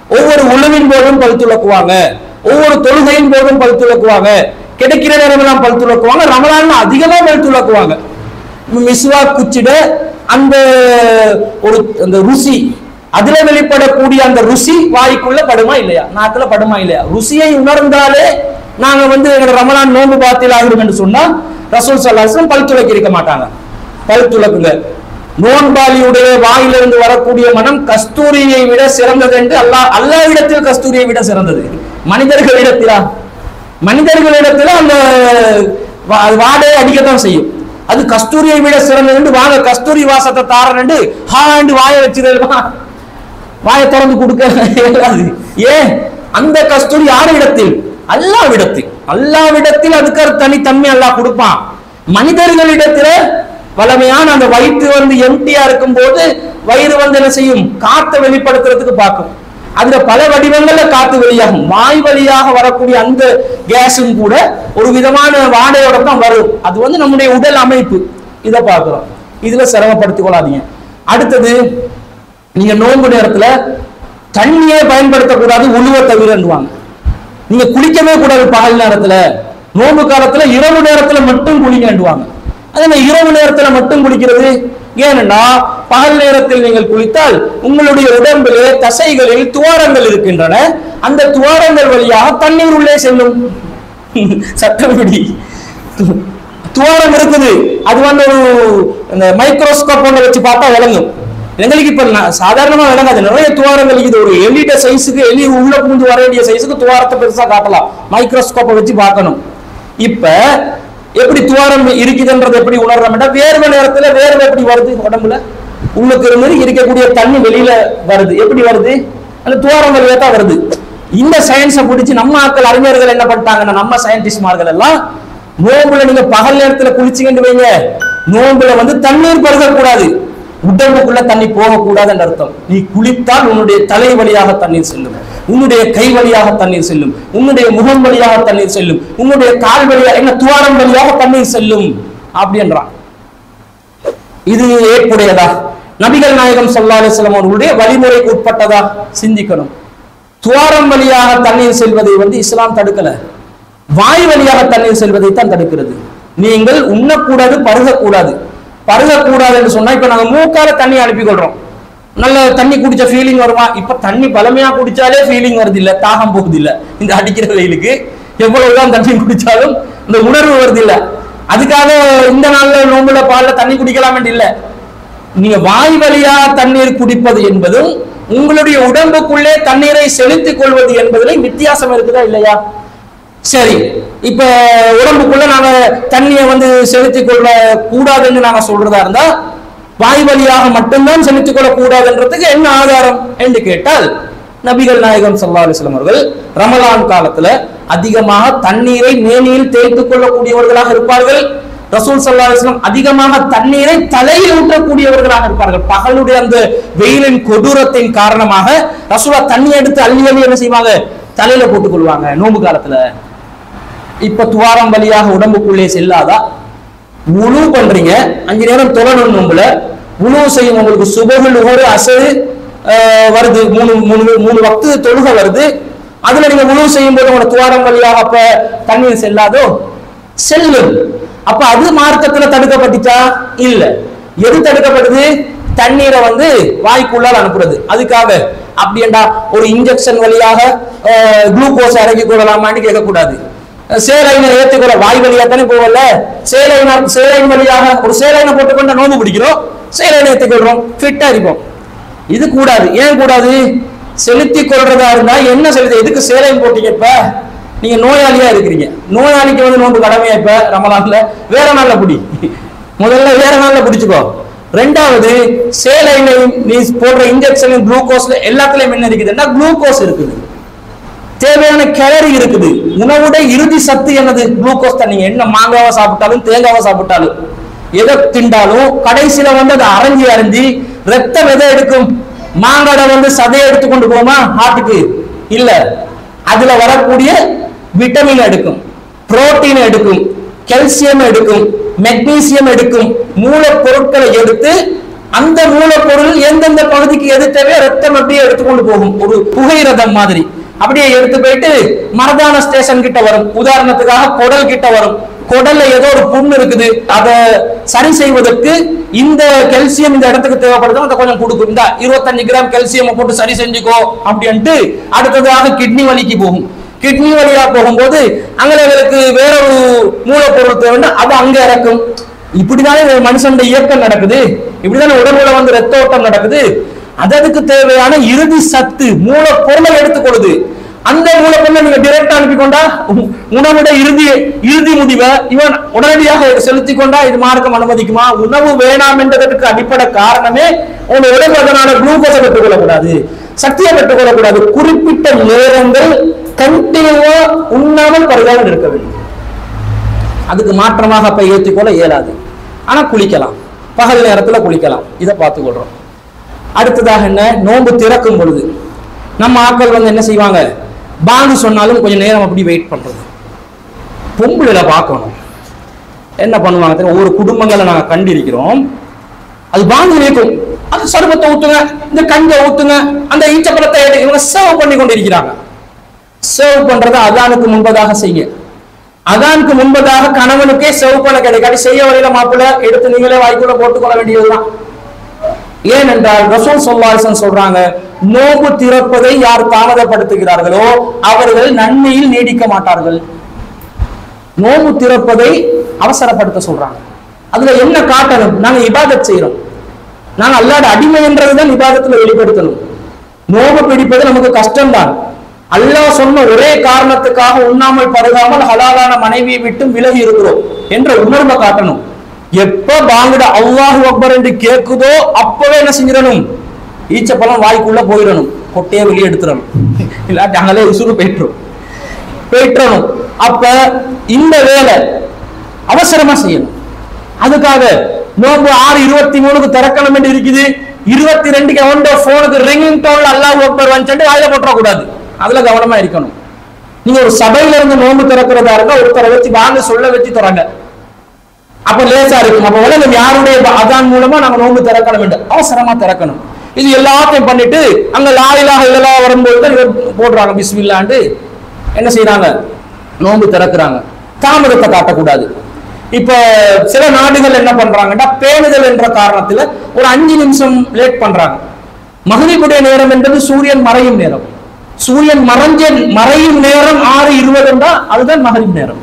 Speaker 1: ஒவ்வொரு உழவின் போதும் பல் துலக்குவாங்க ஒவ்வொரு தொழுகையின் போதும் பல் துலக்குவாங்க கிடைக்கிற நேரமெல்லாம் பல் துலக்குவாங்க ரமலான் அதிகமா பல் துலக்குவாங்க மிஸ்வா குச்சிட அந்த ஒரு அந்த ருசி அதுல வெளிப்படக்கூடிய அந்த ருசி வாய்க்குள்ள படுமா இல்லையா நாக்குல படுமா இல்லையா ருசியை உணர்ந்தாலே நாங்க வந்து எங்களோட ரமலான் நோன்பு பாத்தில் ஆகிடும் என்று சொன்னா ரசூல் சல்லாஸ்லம் பல் துளக்கி இருக்க மாட்டாங்க பல் துளக்குங்க நோன்பாளியுடைய வாயிலிருந்து வரக்கூடிய மனம் கஸ்தூரியை விட சிறந்தது என்று அல்லாஹ் அல்லாவிடத்தில் கஸ்தூரியை விட சிறந்தது மனிதர்களிடத்திலா மனிதர்களிடத்துல அந்த வா- அது வாடையை அடிக்கத்தான் செய்யும் அது கஸ்தூரியை விட சிறந்தது என்று வாங்க கஸ்தூரி வாசத்தை தாரன்னு ஹாண்டு வாயை வச்சிருமா வாயை திறந்து கொடுக்க இயலாது ஏன் அந்த கஸ்தூரி யாரிடத்தில் அல்லாவிடத்தில் அல்லாவிடத்தில் அதுக்கு ஒரு தனித்தன்மை அல்லாஹ் கொடுப்பான் மனிதர்களிடத்துல வளமையான அந்த வயிற்று வந்து எம்டியா இருக்கும் போது வயிறு வந்து என்ன செய்யும் காத்தை வெளிப்படுத்துறதுக்கு பார்க்கும் அதுல பல வடிவங்கள்ல காத்து வெளியாகும் வாய் வழியாக வரக்கூடிய அந்த கேஸும் கூட ஒரு விதமான வாடையோட தான் வரும் அது வந்து நம்முடைய உடல் அமைப்பு இதை பார்க்கிறோம் இதுல சிரமப்படுத்திக் கொள்ளாதீங்க அடுத்தது நீங்க நோன்பு நேரத்துல தண்ணியே பயன்படுத்தக்கூடாது உழுவ தவிரன்னுவாங்க நீங்க குளிக்கவே கூடாது பகல் நேரத்துல நோன்பு காலத்துல இரவு நேரத்துல மட்டும் குளிங்கன்னுவாங்க அதே மாதிரி இரவு நேரத்துல மட்டும் குளிக்கிறது ஏனென்னா பகல் நேரத்தில் நீங்கள் குளித்தால் உங்களுடைய உடம்பிலே தசைகளில் துவாரங்கள் இருக்கின்றன அந்த துவாரங்கள் வழியாக தண்ணீர் உள்ளே செல்லும் சட்டப்படி துவாரம் இருக்குது அது வந்து ஒரு இந்த மைக்ரோஸ்கோப் ஒன்று வச்சு பார்த்தா விளங்கும் எங்களுக்கு இப்ப நா- சாதாரணமா விளங்காது நிறைய துவாரங்கள் இது ஒரு எலிட்ட சைஸுக்கு எலி உள்ள பூந்து வர வேண்டிய சைஸுக்கு துவாரத்தை பெருசா காட்டலாம் மைக்ரோஸ்கோப்பை வச்சு பார்க்கணும் இப்ப எப்படி துவாரம் இருக்குதுன்றது எப்படி உணர்றோம்னா வேர்வை நேரத்துல வேர்வை எப்படி வருது உடம்புல உள்ளுக்கு இருந்து இருக்கக்கூடிய தண்ணி வெளியில வருது எப்படி வருது அந்த துவாரம் வழியா தான் வருது இந்த சயின்ஸை பிடிச்சி நம்ம ஆட்கள் அறிஞர்கள் என்ன பண்ணிட்டாங்கன்னா நம்ம சயின்டிஸ்ட்மார்கள் எல்லாம் நோம்புல நீங்க பகல் நேரத்துல குளிச்சுக்கிட்டு வைங்க நோம்புல வந்து தண்ணீர் பருகக்கூடாது உடம்புக்குள்ள தண்ணி போகக்கூடாதுன்னு அர்த்தம் நீ குளித்தால் உன்னுடைய தலை வழியாக தண்ணீர் செல்லும் உன்னுடைய கை வழியாக தண்ணீர் செல்லும் உன்னுடைய முகம் வழியாக தண்ணீர் செல்லும் உன்னுடைய கால் வழியாக என்ன துவாரம் வழியாக தண்ணீர் செல்லும் அப்படின்றான் இது ஏற்புடையதா நபிகள் நாயகம் ஸல்லல்லாஹு அலைஹி வஸல்லம் அவர்களுடைய வழிமுறைக்கு உட்பட்டதா சிந்திக்கணும் துவாரம் வழியாக தண்ணீர் செல்வதை வந்து இஸ்லாம் தடுக்கல வாய் வழியாக தண்ணீர் செல்வதை தான் தடுக்கிறது நீங்கள் உண்ணக்கூடாது பருகக்கூடாது பருகக்கூடாது என்று சொன்னா இப்ப நாங்க மூக்கால தண்ணி அனுப்பி கொள்றோம் நல்ல தண்ணி குடிச்ச ஃபீலிங் வருமா இப்ப தண்ணி பழமையா குடிச்சாலே ஃபீலிங் வருது இல்ல தாகம் போகுது இல்ல இந்த அடிக்கிற வெயிலுக்கு எவ்வளவுதான் தண்ணி குடிச்சாலும் இந்த உணர்வு வருது இல்ல அதுக்காக இந்த நாள்ல நோம்புல பால்ல தண்ணி குடிக்கலாம் இல்ல நீங்க வாய் வழியா தண்ணீர் குடிப்பது என்பதும் உங்களுடைய உடம்புக்குள்ளே தண்ணீரை செலுத்திக் கொள்வது என்பதிலும் வித்தியாசம் இருக்குதா இல்லையா சரி இப்ப உடம்புக்குள்ள நாங்க தண்ணியை வந்து செலுத்திக் கொள்ள கூடாதுன்னு நாங்க சொல்றதா இருந்தா வாய் வழியாக மட்டும்தான் செலுத்திக் கொள்ள கூடாதுன்றதுக்கு என்ன ஆதாரம் என்று கேட்டால் நபிகள் நாயகம் ஸல்லல்லாஹு அலைஹி வஸல்லம் அவர்கள் ரமலான் காலத்துல அதிகமாக தண்ணீரை மேனியில் தேய்த்துக் கொள்ளக்கூடியவர்களாக இருப்பார்கள் ரசூல் ஸல்லல்லாஹு அலைஹி வஸல்லம் அதிகமாக தண்ணீரை தலையில் ஊற்றக்கூடியவர்களாக இருப்பார்கள் பகலுடைய அந்த வெயிலின் கொடூரத்தின் காரணமாக ரசூலா தண்ணி எடுத்து அள்ளி அள்ளி என்ன செய்வாங்க தலையில போட்டுக் கொள்வாங்க நோன்பு காலத்துல இப்ப துவாரம் வழியாக உடம்புக்குள்ளே செல்லாதா உழு பண்றீங்க அஞ்சு நேரம் தொழணும் நோம்புல உழு செய்யும் உங்களுக்கு சுபகுல் ஒரு அசரு ஆஹ், வருது மூணு மூணு மூணு வக்து தொழுகை வருது அதுல நீங்க உழு செய்யும் போது உங்க துவாரம் வழியாக அப்ப தண்ணீர் செல்லாதோ செல்லும் அப்ப அது மார்க்கத்துல தடுக்கப்பட்டுச்சா இல்ல எது தடுக்கப்படுது தண்ணீரை வந்து வாய்க்குள்ளால் அனுப்புறது அதுக்காக அப்படியேண்டா ஒரு இன்ஜெக்ஷன் வழியாக குளுக்கோஸ் இறக்கி கொள்ளலாமான்னு கேட்கக்கூடாது சேலைனை ஏத்துக்கிற வாய் வழியா தானே போகல சேலைனா சேலைன் வழியாக ஒரு சேலைனை போட்டுக்கொண்டு நோம்பு பிடிக்கிறோம் சேலைனை ஏத்துக்கிறோம் ஃபிட்டா இருப்போம் இது கூடாது ஏன் கூடாது செலுத்தி கொள்றதா இருந்தா என்ன செலுத்த எதுக்கு சேலைன் போட்டீங்க இப்ப நீங்க நோயாளியா இருக்கிறீங்க நோயாளிக்கு வந்து நோன்பு கடமையா இப்ப ரமலான்ல வேற நாள்ல பிடி முதல்ல வேற நாள்ல பிடிச்சுக்கோ ரெண்டாவது சேலைனை நீ போடுற இன்ஜெக்ஷன் குளுக்கோஸ்ல எல்லாத்துலயும் என்ன இருக்குதுன்னா குளுக்கோஸ் இருக்குது தேவையான கேலரி இருக்குது உணவுடைய இறுதி சத்து என்னது குளுக்கோஸ் தான் நீங்க என்ன மாங்காவை சாப்பிட்டாலும் தேங்காவை சாப்பிட்டாலும் எதை திண்டாலும் கடைசியில வந்து அதை அரைஞ்சி அரைஞ்சி ரத்தம் எதை எடுக்கும் மாங்காடை வந்து சதையை எடுத்து கொண்டு போமா ஹார்ட்டுக்கு இல்ல அதுல வரக்கூடிய விட்டமின் எடுக்கும் புரோட்டீன் எடுக்கும் கால்சியம் எடுக்கும் மெக்னீசியம் எடுக்கும் மூலப்பொருட்களை எடுத்து அந்த மூலப்பொருள் எந்தெந்த பகுதிக்கு எது தேவையோ ரத்தம் அப்படியே எடுத்துக்கொண்டு போகும் ஒரு புகை ரதம் மாதிரி அப்படியே எடுத்து போயிட்டு மரதான ஸ்டேஷன் கிட்ட வரும் உதாரணத்துக்காக குடல் கிட்ட வரும் குடல்ல ஏதோ ஒரு புண்ணு இருக்குது அதை சரி செய்வதற்கு இந்த கெல்சியம் இந்த இடத்துக்கு தேவைப்படுதோ அதை கொஞ்சம் கொடுக்கும் இந்த இருபத்தஞ்சு கிராம் கெல்சியம் போட்டு சரி செஞ்சுக்கோ அப்படின்ட்டு அடுத்ததாக கிட்னி வலிக்கு போகும் கிட்னி வழியா போகும்போது அங்க இவருக்கு வேற ஒரு மூலப்பொருள் தேவைன்னா அது அங்க இறக்கும் இப்படிதானே ஒரு மனுஷனுடைய இயக்கம் நடக்குது இப்படிதானே உடம்புல வந்து ரத்த ஓட்டம் நடக்குது அதற்கு தேவையான இறுதி சத்து மூலப்பொருளை எடுத்துக்கொள்ளுது அந்த மூலப்பொருளை நீங்க டிரெக்டா அனுப்பி கொண்டா உ- உணவுட இறுதி இறுதி முடிவை இவன் உடனடியாக செலுத்தி கொண்டா இது மார்க்கம் அனுமதிக்குமா உணவு வேணாம் என்றதற்கு அடிப்படை காரணமே உங்க உடம்பு அதனால குளுக்கோஸை பெற்றுக் கொள்ளக்கூடாது சக்தியை பெற்றுக் கொள்ளக்கூடாது குறிப்பிட்ட நேரங்கள் கண்டினியூவா உண்ணாமல் பரிதாபம் இருக்க வேண்டும் அதுக்கு மாற்றமாக அப்ப ஏற்றிக்கொள்ள இயலாது ஆனா குளிக்கலாம் பகல் நேரத்துல குளிக்கலாம் இதை பார்த்துக்கொள்றோம் அடுத்ததாக என்ன நோன்பு திறக்கும் பொழுது நம்ம ஆட்கள் வந்து என்ன செய்வாங்க பாங்கு சொன்னாலும் கொஞ்சம் நேரம் அப்படி வெயிட் பண்றது பொம்பளைல பார்க்கணும் என்ன பண்ணுவாங்க தெரியுமா? ஒவ்வொரு குடும்பங்களை நாங்க கண்டிருக்கிறோம் அது பாங்கு நிற்கும் அது சருபத்தை ஊத்துங்க இந்த கஞ்சை ஊத்துங்க அந்த ஈச்சப்பழத்தை எடு- இவங்க சர்வ் பண்ணி கொண்டிருக்கிறாங்க சர்வ் பண்றதை அதானுக்கு முன்பதாக செய்யுங்க அதானுக்கு முன்பதாக கணவனுக்கே சர்வ் பண்ண கிடைக்காது செய்ய வழியில மாப்பிள்ள எடுத்து நீங்களே வாய்க்குள்ள போட்டுக்கொள்ள வேண்டியதுதான் ஏனென்றால் ரசூல் சொல்லாசன் சொல்றாங்க நோம்பு திறப்பதை யார் தாமதப்படுத்துகிறார்களோ அவர்கள் நன்மையில் நீடிக்க மாட்டார்கள் நோம்பு திறப்பதை அவசரப்படுத்த சொல்றாங்க அதுல என்ன காட்டணும் நாங்க இபாதத் செய்யறோம் நாங்க அல்லாட அடிமை என்றதுதான் இபாதத்துல வெளிப்படுத்தணும் நோம்பு பிடிப்பது நமக்கு கஷ்டம்தான் அல்லாஹ் சொன்ன ஒரே காரணத்துக்காக உண்ணாமல் பருகாமல் ஹலாலான மனைவியை விட்டும் விலகி இருக்கிறோம் என்ற உணர்வை காட்டணும் எப்ப பாங்குட அல்லாஹு அக்பர் என்று கேக்குதோ அப்பவே என்ன செஞ்சிடணும் ஈச்சப்பழம் வாய்க்குள்ள போயிடணும் கொட்டையை வெளியே எடுத்துடணும் இல்லாட்டி அங்களே உசுறு போயிட்டுரும் போயிட்டணும் அப்ப இந்த வேலை அவசரமா செய்யணும் அதுக்காக நோம்பு ஆறு இருபத்தி மூணுக்கு திறக்கணும் என்று இருக்குது இருபத்தி ரெண்டுக்கு அவன் போனுக்கு ரிங்கிங் டோன்ல அல்லாஹ் அக்பர் வந்துட்டு வாயில போட்டுற கூடாது அதுல கவனமா இருக்கணும் நீங்க ஒரு சபையில இருந்து நோம்பு திறக்கிறதா இருந்தா ஒருத்தரை வச்சு வாங்க சொல்ல வச்சு திறங்க அப்ப லேசா இருக்கும் அப்ப உலகம் யாருடைய ப- அதான் மூலமா நாங்க நோன்பு திறக்கணும் என்று அவசரமா திறக்கணும் இது எல்லாத்தையும் பண்ணிட்டு அங்க லாயிலாக இதெல்லாம் வரும்போது தான் இவர் போடுறாங்க பிஸ்மில்லாண்டு என்ன செய்றாங்க நோன்பு திறக்கிறாங்க தாமதத்தை காட்டக்கூடாது இப்ப சில நாடுகள் என்ன பண்றாங்கன்னா பேணுதல் என்ற காரணத்துல ஒரு அஞ்சு நிமிஷம் லேட் பண்றாங்க மகரிபுடைய நேரம் என்பது சூரியன் மறையும் நேரம் சூரியன் மறைஞ்ச மறையும் நேரம் ஆறு இருபது அதுதான் மகரிப் நேரம்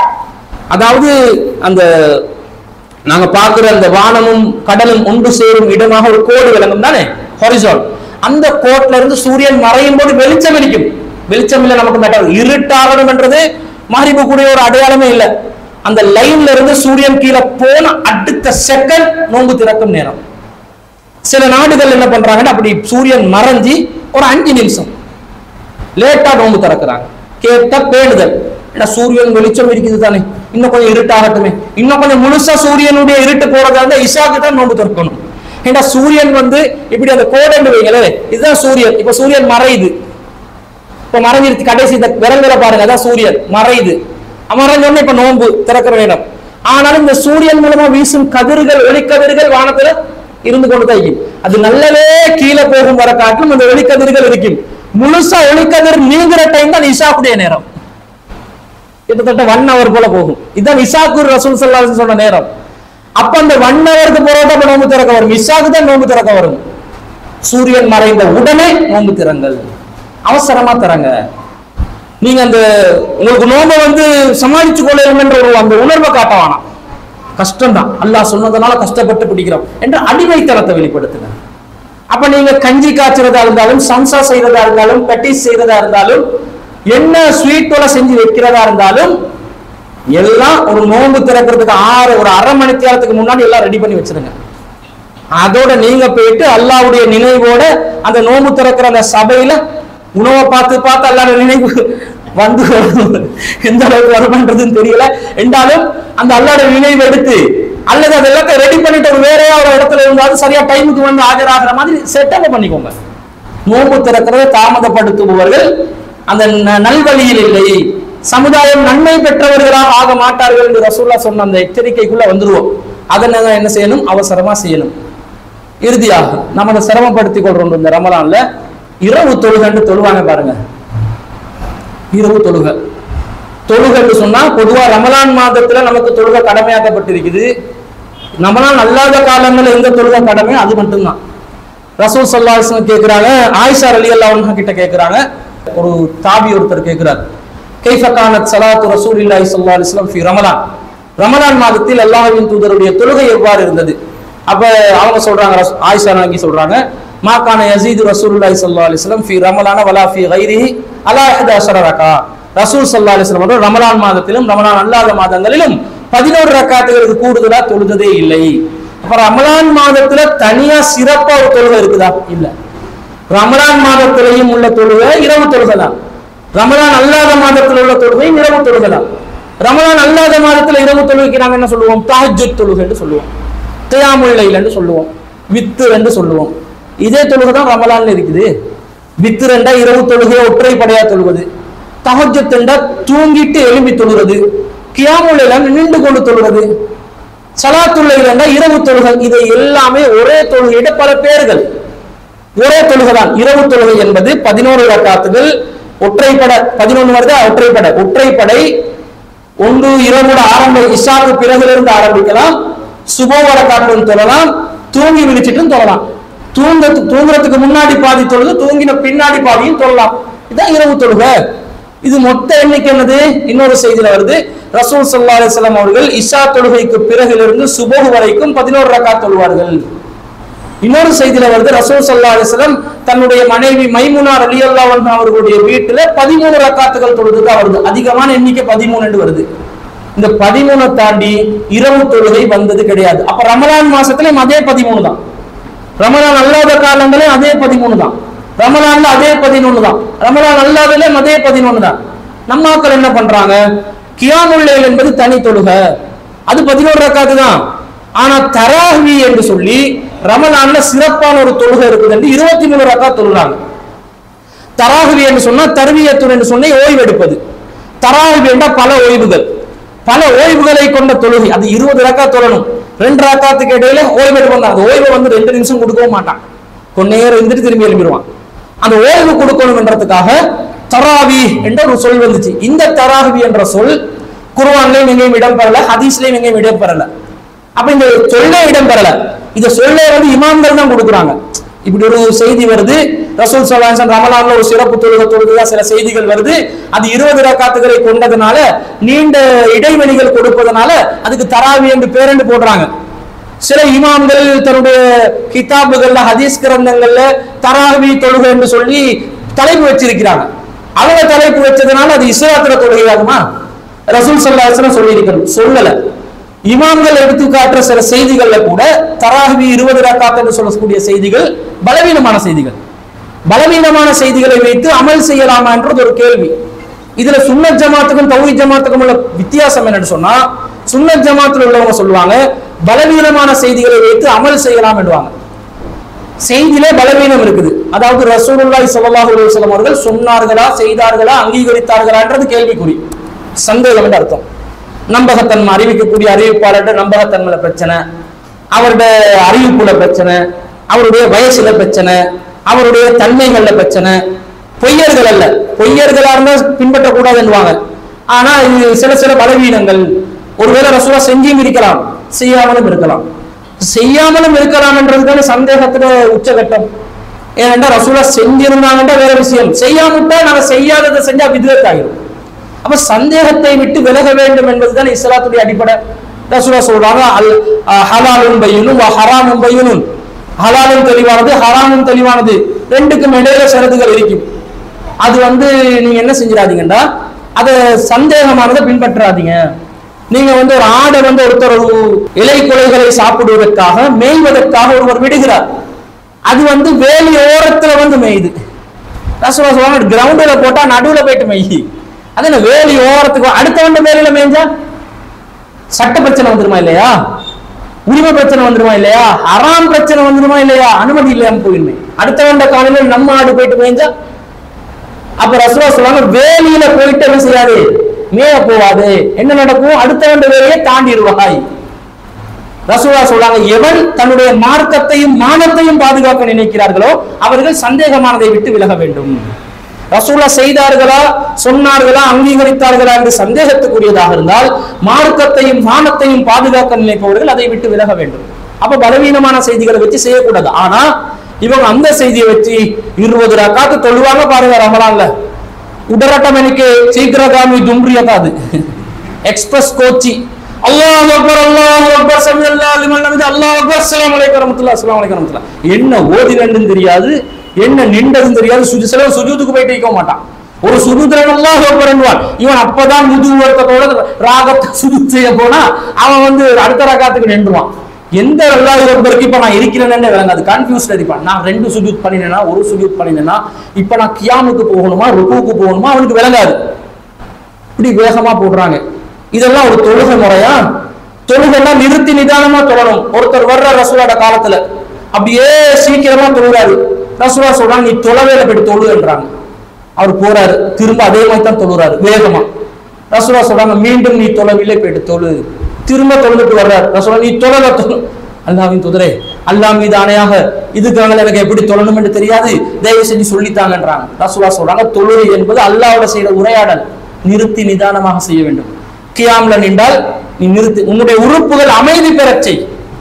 Speaker 1: அதாவது அந்த நாங்க பார்க்கிற அந்த வானமும் கடலும் ஒன்று சேரும் இடமாக ஒரு கோடு விளங்கும் தானே ஹொரிசான் அந்த கோட்ல இருந்து சூரியன் மறையும் போது வெளிச்சம் அளிக்கும் வெளிச்சம் இல்லை நமக்கு மேட்டர் இருட்டாகணும் என்றது மஹரிபு கூடிய ஒரு அடையாளமே இல்லை அந்த லைன்ல இருந்து சூரியன் கீழே போன அடுத்த செகண்ட் நோன்பு திறக்கும் நேரம் சில நாடுகள் என்ன பண்றாங்கன்னா அப்படி சூரியன் மறைஞ்சி ஒரு அஞ்சு நிமிஷம் லேட்டா நோன்பு திறக்கிறாங்க கேட்ட பேணுதல் ஏன்னா சூரியன் வெளிச்சம் இருக்குது தானே இன்னும் கொஞ்சம் இருட்டாகட்டுமே இன்னும் கொஞ்சம் முழுசா சூரியனுடைய இருட்டு போறதா இருந்தா இஷாக்கு தான் நோன்பு திறக்கணும் ஏன்னா சூரியன் வந்து இப்படி அந்த கோடன்னு வைங்களே இதுதான் சூரியன் இப்ப சூரியன் மறையுது இப்ப மறைஞ்சிருச்சு கடைசி இந்த விரல்களை பாருங்க அதான் சூரியன் மறையுது மறைஞ்சோடனே இப்ப நோன்பு திறக்கிற வேணும் ஆனாலும் இந்த சூரியன் மூலமா வீசும் கதிர்கள் ஒளிக்கதிர்கள் வானத்துல இருந்து கொண்டு தான் இருக்கும் அது நல்லவே கீழே போகும் வர காட்டிலும் அந்த ஒளிக்கதிர்கள் இருக்கும் முழுசா ஒளிக்கதிர் நீங்கிற டைம் தான் இஷாக்குடைய நேரம் கிட்டத்தட்ட ஒன் ஹவர் போல போகும் இதுதான் இசாக்குர் ரசூல் சல்லாஹ் சொன்ன நேரம் அப்ப அந்த ஒன் ஹவருக்கு போறத அப்ப நோம்பு திறக்க வரும் இஷாக்கு தான் நோம்பு திறக்க வரும் சூரியன் மறைந்த உடனே நோம்பு திறங்கள் அவசரமா திறங்க நீங்க அந்த உங்களுக்கு நோம்பை வந்து சமாளிச்சு கொள்ளணும் என்ற ஒரு அந்த உணர்வை காட்ட வேணாம் கஷ்டம்தான் அல்லாஹ் சொன்னதுனால கஷ்டப்பட்டு பிடிக்கிறோம் என்ற அடிமைத்தனத்தை வெளிப்படுத்துங்க அப்ப நீங்க கஞ்சி காய்ச்சறதா இருந்தாலும் சம்சா செய்யறதா இருந்தாலும் பெட்டிஸ் செய்யறதா இருந்தாலும் என்ன ஸ்வீட்டோட செஞ்சு வைக்கிறதா இருந்தாலும் எல்லாம் ஒரு நோன்பு திறக்கிறதுக்கு ஆறு ஒரு அரை மணி நேரத்துக்கு முன்னாடி எல்லாம் ரெடி பண்ணி வச்சிருங்க அதோட நீங்க போயிட்டு அல்லாவுடைய நினைவோட அந்த நோன்பு திறக்கிற அந்த சபையில உணவை பார்த்து பார்த்து அல்லாட நினைவு வந்து எந்த அளவுக்கு வருமன்றதுன்னு தெரியல என்றாலும் அந்த அல்லாட நினைவு எடுத்து அல்லது அது எல்லாத்தையும் ரெடி பண்ணிட்டு ஒரு வேறையா ஒரு இடத்துல இருந்தாலும் சரியா டைமுக்கு வந்து ஆஜராகிற மாதிரி செட்டப் பண்ணிக்கோங்க நோன்பு திறக்கிறதை தாமதப்படுத்துபவர்கள் அந்த ந- நல்வழியில் இல்லை சமுதாயம் நன்மை பெற்றவர்களாக ஆக மாட்டார்கள் என்று ரசூல்லா சொன்ன அந்த எச்சரிக்கைக்குள்ள வந்துருவோம் அதை நாங்க என்ன செய்யணும் அவசரமா செய்யணும் இறுதியாக நம்ம அதை சிரமப்படுத்திக் கொள்றோம் இந்த ரமலான்ல இரவு தொழுகன்னு தொழுவாங்க பாருங்க இரவு தொழுகை தொழுகைன்னு சொன்னா பொதுவா ரமலான் மாதத்துல நமக்கு தொழுகை கடமையாக்கப்பட்டிருக்குது ரமலான் அல்லாத காலங்கள்ல எந்த தொழுகை கடமை அது மட்டும்தான் ரசூல் சல்லாஹம் கேட்கிறாங்க ஆயிஷா அலி அல்லா கிட்ட கேட்கிறாங்க ஒரு தாபி ஒருத்தர் கேட்கிறார் கைஃபகானத் சலாத்து ரசூல் இல்லாஹி சல்லா அலிஸ்லாம் ஃபி ரமலான் ரமலான் மாதத்தில் அல்லாஹ்வின் தூதருடைய தொழுகை எவ்வாறு இருந்தது அப்ப அவங்க சொல்றாங்க ரஸ்- ஆயிஷா நாங்கி சொல்றாங்க மாக்கான யசீது ரசூலுல்லாஹி ஸல்லல்லாஹு அலைஹி வஸல்லம் ஃபி ரமலான வலா ஃபி கைரிஹி அலா 11 ரகா ரசூல் ஸல்லல்லாஹு அலைஹி வஸல்லம் அவர்கள் ரமலான் மாதத்திலும் ரமலான் அல்லாத மாதங்களிலும் 11 ரக்காத்துகளுக்கு கூடுதலா தொழுததே இல்லை அப்ப ரமலான் மாதத்துல தனியா சிறப்பா ஒரு தொழுகை இருக்குதா இல்ல ரமலான் மாதத்திலையும் உள்ள தொழுகை இரவு தொழுகை தான் ரமலான் அல்லாத மாதத்தில் உள்ள தொழுகை இரவு தொழுகை தான் ரமலான் அல்லாத மாதத்துல இரவு தொழுகைக்கு நாங்க என்ன சொல்லுவோம் தஹஜ்ஜுத் தொழுகை என்று சொல்லுவோம் கியாமுல் லைல் என்று சொல்லுவோம் வித்து என்று சொல்லுவோம் இதே தொழுகை தான் ரமலான்ல இருக்குது வித்து ரெண்டா இரவு தொழுகை ஒற்றைப்படையா தொழுவது தஹஜ்ஜத் ரெண்டா தூங்கிட்டு எழும்பி தொழுகிறது கியாமுல் லைல் நின்று கொண்டு தொழுகிறது சலாத்துல்லை ரெண்டா இரவு தொழுகை இதை எல்லாமே ஒரே தொழுகையிட பல பேர்கள் ஒரே தொழுகை தான் இரவு தொழுகை என்பது பதினோரு ரக்காத்துகள் ஒற்றைப்படை பதினொன்று வருதா ஒற்றைப்படை ஒற்றைப்படை ஒன்று இரவோட ஆரம்ப இஷாக்கு பிறகிலிருந்து ஆரம்பிக்கலாம் சுபோவர காட்டும் தொழலாம் தூங்கி விழிச்சிட்டும் தொழலாம் தூங்க தூங்குறதுக்கு முன்னாடி பாதி தொழுது தூங்கின பின்னாடி பாதியும் தொழலாம் இதான் இரவு தொழுகை இது மொத்த எண்ணிக்கை என்னது இன்னொரு செய்தியில வருது ரசூல் ஸல்லல்லாஹு அலைஹி வஸல்லம் அவர்கள் இஷா தொழுகைக்கு பிறகிலிருந்து சுபோகு வரைக்கும் பதினோரு ரக்காத் தொழுவார்கள் இன்னொரு செய்தியில வருது ரசூல் ஸல்லல்லாஹு அலைஹி வஸல்லம் தன்னுடைய மனைவி மைமுனா ரலியல்லாஹு அன்ஹா அவர்களுடைய வீட்டுல பதிமூணு ரக்காத்துகள் தொழுதுதா வருது அதிகமான எண்ணிக்கை பதிமூணு வருது இந்த பதிமூணை தாண்டி இரவு தொழுகை வந்தது கிடையாது அப்ப ரமலான் மாசத்துலயும் அதே பதிமூணு தான் ரமலான் அல்லாத காலங்களையும் அதே பதிமூணு தான் ரமலான்ல அதே பதினொன்னு தான் ரமலான் அல்லாதலையும் அதே பதினொன்னு தான் நம்ம ஆட்கள் என்ன பண்றாங்க கியாமுல்லைல் என்பது தனி தொழுகை அது பதினோரு ரக்காத்து தான் ஆனா தராஹ்வி என்று சொல்லி ரமலான்ல சிறப்பான ஒரு தொழுகை இருக்குது என்று இருபத்தி மூணு ரக்கா தொழுறாங்க தராஹ்வி என்று சொன்னா தருவியத்துன் என்று சொன்ன ஓய்வு எடுப்பது தராஹ்வி என்றால் பல ஓய்வுகள் பல ஓய்வுகளை கொண்ட தொழுகை அது இருபது ரக்கா தொழணும் ரெண்டு ரக்காத்துக்கு இடையில ஓய்வு எடுப்பாங்க அந்த ஓய்வை வந்து ரெண்டு நிமிஷம் கொடுக்கவும் மாட்டான் கொஞ்ச நேரம் இருந்துட்டு திரும்பி எழுப்பிடுவான் அந்த ஓய்வு கொடுக்கணும் என்றதுக்காக தராவி என்ற ஒரு சொல் வந்துச்சு இந்த தராவி என்ற சொல் குர்ஆன்லயும் எங்கேயும் இடம்பெறல ஹதீஸ்லயும் எங்கேயும் இடம்பெறல அப்ப இந்த சொல்லே இடம்பெறல இந்த சொல்லே வந்து இமாம்கள் தான் கொடுக்குறாங்க இப்படி ஒரு செய்தி வருது ரசூல் சலாசன் ரமலான்ல ஒரு சிறப்பு தொழுகை தொழுகா சில செய்திகள் வருது அது இருபது ரக்காத்துகளை கொண்டதுனால நீண்ட இடைவெளிகள் கொடுப்பதனால அதுக்கு தராவி என்று பேரெண்டு போடுறாங்க சில இமாம்கள் தன்னுடைய கிதாபுகள்ல ஹதீஸ் கிரந்தங்கள்ல தராவி தொழுகை என்று சொல்லி தலைப்பு வச்சிருக்கிறாங்க அவங்க தலைப்பு வச்சதுனால அது இஸ்லாத்திர தொழுகையாகுமா ரசூல் சல்லாஹ் சொல்லி இருக்கணும் சொல்லல இமாம்கள் எடுத்து காட்டுற சில செய்திகள்ல கூட தராஹ்வி இருபது ரக்காத் என்று சொல்லக்கூடிய செய்திகள் பலவீனமான செய்திகள் பலவீனமான செய்திகளை வைத்து அமல் செய்யலாமா என்றது ஒரு கேள்வி இதுல சுன்னத் ஜமாத்துக்கும் தௌஹி ஜமாத்துக்கும் உள்ள வித்தியாசம் என்னன்னு சொன்னா சுன்னத் ஜமாத்துல உள்ளவங்க சொல்லுவாங்க பலவீனமான செய்திகளை வைத்து அமல் செய்யலாம் என்றுவாங்க செய்தியிலே பலவீனம் இருக்குது அதாவது ரசூலுல்லாஹி ஸல்லல்லாஹு அலைஹி வஸல்லம் அவர்கள் சொன்னார்களா செய்தார்களா அங்கீகரித்தார்களான்றது கேள்விக்குறி சந்தேகம் என்று அர்த்தம் நம்பகத்தன்மை அறிவிக்கக்கூடிய அறிவிப்பாளர்கிட்ட நம்பகத்தன்மையில பிரச்சனை அவருடைய அறிவிப்புல பிரச்சனை அவருடைய வயசுல பிரச்சனை அவருடைய தன்மைகள்ல பிரச்சனை பொய்யர்கள் அல்ல பொய்யர்களா இருந்தா பின்பற்றக்கூடாதுன்னுவாங்க ஆனா இது சில சில பலவீனங்கள் ஒருவேளை ரசூலா செஞ்சியும் இருக்கலாம் செய்யாமலும் இருக்கலாம் செய்யாமலும் இருக்கலாம் என்றதுக்கான சந்தேகத்துல உச்சகட்டம் ஏனென்றா ரசூலா செஞ்சிருந்தாங்கன்னா வேற விஷயம் செய்யாமட்டா நாங்க செய்யாததை செஞ்சா விதத்து ஆகிடும் அப்ப சந்தேகத்தை விட்டு விலக வேண்டும் என்பதுதான் இஸ்லாத்துடைய அடிப்படை ரசூலா சொல்றாங்க அல் ஹலாலும் பையனும் ஹராமும் பையனும் ஹலாலும் தெளிவானது ஹராமும் தெளிவானது ரெண்டுக்கும் இடையில ஷரத்துகள் இருக்கும் அது வந்து நீங்க என்ன செஞ்சிடாதீங்கடா அதை சந்தேகமானதை பின்பற்றாதீங்க நீங்க வந்து ஒரு ஆடை வந்து ஒருத்தர் ஒரு இலை குலைகளை சாப்பிடுவதற்காக மேய்வதற்காக ஒருவர் விடுகிறார் அது வந்து வேலி ஓரத்துல வந்து மேயுது ரசூலா சொல்லுவாங்க கிரவுண்டுல போட்டா நடுவுல போயிட்டு மேயி அது என்ன வேலி ஓரத்துக்கு அடுத்த வண்ட வேலையில மேய்ஞ்சா சட்ட பிரச்சனை வந்துருமா இல்லையா உரிமை பிரச்சனை வந்துருமா இல்லையா அறாம் பிரச்சனை வந்துருமா இல்லையா அனுமதி இல்லையாம போயிருமே அடுத்த வண்ட காலையில நம்ம ஆடு போயிட்டு மேய்ஞ்சா அப்ப ரசூலா சொல்லுவாங்க வேலியில போயிட்டு என்ன செய்யாது மேய போவாது என்ன நடக்கும் அடுத்த வண்ட வேலையை தாண்டிடுவாய் ரசூலா சொல்றாங்க எவன் தன்னுடைய மார்க்கத்தையும் மானத்தையும் பாதுகாக்க நினைக்கிறார்களோ அவர்கள் சந்தேகமானதை விட்டு விலக வேண்டும் ரசூலா செய்தார்களா சொன்னார்களா அங்கீகரித்தார்களா என்று சந்தேகத்துக்குரியதாக இருந்தால் மார்க்கத்தையும் மானத்தையும் பாதுகாக்க நினைப்பவர்கள் அதை விட்டு விலக வேண்டும் அப்ப பலவீனமான செய்திகளை வச்சு செய்யக்கூடாது ஆனா இவங்க அந்த செய்தியை வச்சு இருபது ரக்காத்து தொழுவாங்க பாருங்க ரமலான்ல உடரட்டம் எனக்கு சீக்கிரகாமி தும்ரியதாது எக்ஸ்பிரஸ் கோச்சி அல்லாஹ் அக்பர் அல்லாஹ் அக்பர் சமி அல்லாஹ் லிமன் ஹமிது அல்லாஹ் அக்பர் அஸ்ஸலாமு அலைக்கும் வரஹ்மத்துல்லாஹ் அஸ்ஸலாமு அலைக்கும் வரஹ்மத்துல்லாஹ் என்ன ஓதினன்னு தெரியாது என்ன நின்றதும் தெரியாது சுஜு சில சுஜூதுக்கு போயிட்டு இருக்க மாட்டான் ஒரு சுஜூதுல அல்லாஹ் அக்பர் என்பான் இவன் அப்பதான் முது வருத்தத்தோட ராகத்தை சுஜூத் செய்ய போனா அவன் வந்து அடுத்த ராகத்துக்கு நின்றுவான் எந்த அல்லாஹ் அக்பருக்கு இப்ப நான் இருக்கிறேன்னு விளங்காது கன்ஃபியூஸ்ட் இருப்பான் நான் ரெண்டு சுஜூத் பண்ணினேனா ஒரு சுஜூத் பண்ணினேனா இப்ப நான் கியாமுக்கு போகணுமா ருக்குவுக்கு போகணுமா அவனுக்கு விளங்காது இப்படி வேகமா போடுறாங்க இதெல்லாம் ஒரு தொழுகை முறையா தொழுகைலாம் நிறுத்தி நிதானமா தொழணும் ஒருத்தர் வர்ற ரசூலோட காலத்துல அப்படியே சீக்கிரமா தொழுறாரு ரசூலா சொல்றாங்க நீ தொலைவேல போயிட்டு தொழுன்றாங்க அவர் போறாரு திரும்ப அதே மாதிரி தான் தொழுறாரு வேகமா ரசூலா சொல்றாங்க மீண்டும் நீ தொலைவிலே போயிட்டு தொழு திரும்ப தொழுதுட்டு வர்றாரு ரசூலா நீ தொழல தொழு அல்லாவின் துதிரே அல்லாஹ் மீது ஆணையாக இதுக்காக எனக்கு எப்படி தொழணும் என்று தெரியாது தயவு செஞ்சு சொல்லித்தாங்கன்றாங்க ரசூலா சொல்றாங்க தொழுகை என்பது அல்லாவோட செய்யற உரையாடல் நிறுத்தி நிதானமாக செய்ய வேண்டும் கியாம்ல நின்றால் நீ நிறுத்தி உன்னுடைய உறுப்புகள் அமைதி பெறச் செய்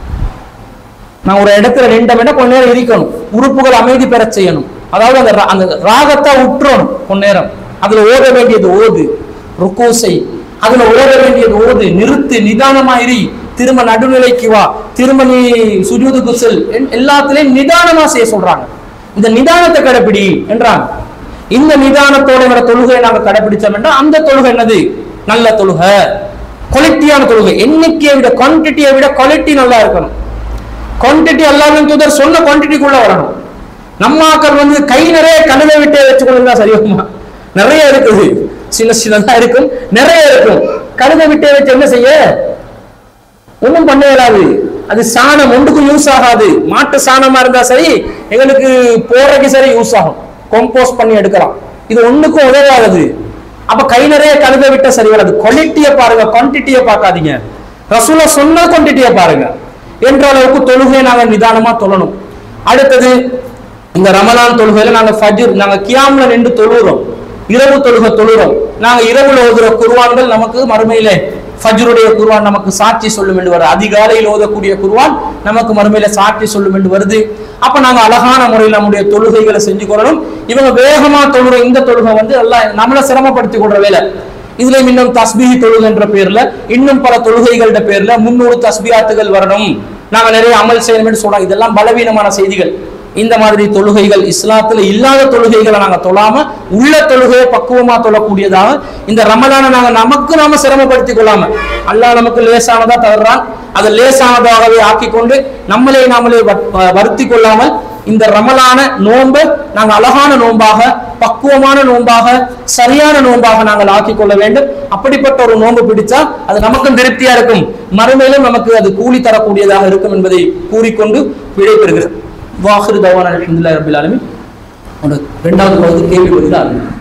Speaker 1: நான் ஒரு இடத்துல நின்றமென்னா கொஞ்ச நேரம் இருக்கணும் உறுப்புகள் அமைதி பெறச் செய்யணும் அதாவது அந்த ரா- அந்த ராகத்தை உற்றணும் கொஞ்ச நேரம் அதுல ஓத வேண்டியது ஓது ருக்கு செய் அதுல ஓத வேண்டியது ஓது நிறுத்து நிதானமா இரு திரும்ப நடுநிலைக்கு வா திரும்ப நீ சுஜூதுக்கு செல் எல்- எல்லாத்துலயும் நிதானமா செய்ய சொல்றாங்க இந்த நிதானத்தை கடைப்பிடி என்றாங்க இந்த நிதானத்தோட எங்களோட தொழுகையை நாங்க கடைபிடிச்சோம் என்றால் அந்த தொழுகை என்னது நல்ல தொழுகை குவாலிட்டியான தொழுகை எண்ணிக்கையை விட குவான்டிட்டியை விட குவாலிட்டி நல்லா இருக்கணும் குவான்டிட்டி அல்லாவின் தூதர் சொன்ன குவான்டிட்டிக்குள்ள வரணும் நம்ம ஆக்கள் வந்து கை நிறைய கழுதை விட்டே வச்சுக்கொள்ளுங்க சரி வருமா நிறைய இருக்குது சின்ன சின்னதா இருக்கும் நிறைய இருக்கும் கழுதை விட்டே வச்சு என்ன செய்ய ஒண்ணும் பண்ண இயலாது அது சாணம் ஒன்றுக்கும் யூஸ் ஆகாது மாட்டு சாணமா இருந்தா சரி எங்களுக்கு போறதுக்கு சரி யூஸ் ஆகும் கம்போஸ்ட் பண்ணி எடுக்கலாம் இது ஒண்ணுக்கும் உதவாதது அப்ப கை நிறைய கழுத விட்ட சரி வராது குவாலிட்டியை பாருங்க குவான்டிட்டியை பார்க்காதீங்க ரசூலா சொன்ன குவான்டிட்டியை பாருங்க என்ற அளவுக்கு தொழுகையை நாங்க நிதானமா தொழணும் அடுத்தது இந்த ரமலான் தொழுகையில நாங்க ஃபஜ்ர் நாங்க கியாம்ல நின்று தொழுகிறோம் இரவு தொழுகை தொழுகிறோம் நாங்க இரவுல ஓதுற குர்வான்கள் நமக்கு மறுமையிலே ஃபஜ்ருடைய குர்வான் நமக்கு சாட்சி சொல்லும் என்று வருது அதிகாலையில் ஓதக்கூடிய குர்வான் நமக்கு மறுமையில சாட்சி சொல்லும் என்று வருது அப்ப நாங்க அழகான முறையில் நம்முடைய தொழுகைகளை செஞ்சு கொள்ளணும் இவங்க வேகமா தொழுற இந்த தொழுகை வந்து எல்லாம் நம்மளை சிரமப்படுத்தி கொள்ற வேலை இதுல இன்னும் தஸ்பீஹி தொழுகை என்ற பேர்ல இன்னும் பல தொழுகைகளோட பேர்ல முன்னூறு தஸ்பியாத்துகள் வரணும் நாங்க நிறைய அமல் செய்யணும்னு சொல்றாங்க இதெல்லாம் பலவீனமான செய்திகள் இந்த மாதிரி தொழுகைகள் இஸ்லாத்துல இல்லாத தொழுகைகளை நாங்க தொழாம உள்ள தொழுகையை பக்குவமா தொழக்கூடியதாக இந்த ரமலானை நாங்க நமக்கு நாம சிரமப்படுத்திக் கொள்ளாம அல்லாஹ் நமக்கு லேசானதா தர்றான் அதை லேசானதாகவே ஆக்கி கொண்டு நம்மளே நாமளே வ- வருத்தி கொள்ளாமல் இந்த ரமலான நோன்பை நாங்க அழகான நோன்பாக பக்குவமான நோன்பாக சரியான நோன்பாக நாங்கள் ஆக்கிக் கொள்ள வேண்டும் அப்படிப்பட்ட ஒரு நோன்பு பிடிச்சா அது நமக்கும் திருப்தியா இருக்கும் மறுமையிலும் நமக்கு அது கூலி தரக்கூடியதாக இருக்கும் என்பதை கூறிக்கொண்டு விடைபெறுகிறது வாஹிரு தவான் அலமதுல்லா ரபில் ஆலமீன் ஒரு இரண்டாவது பகுதி கேள்வி பதில் ஆரம்பிக்கும்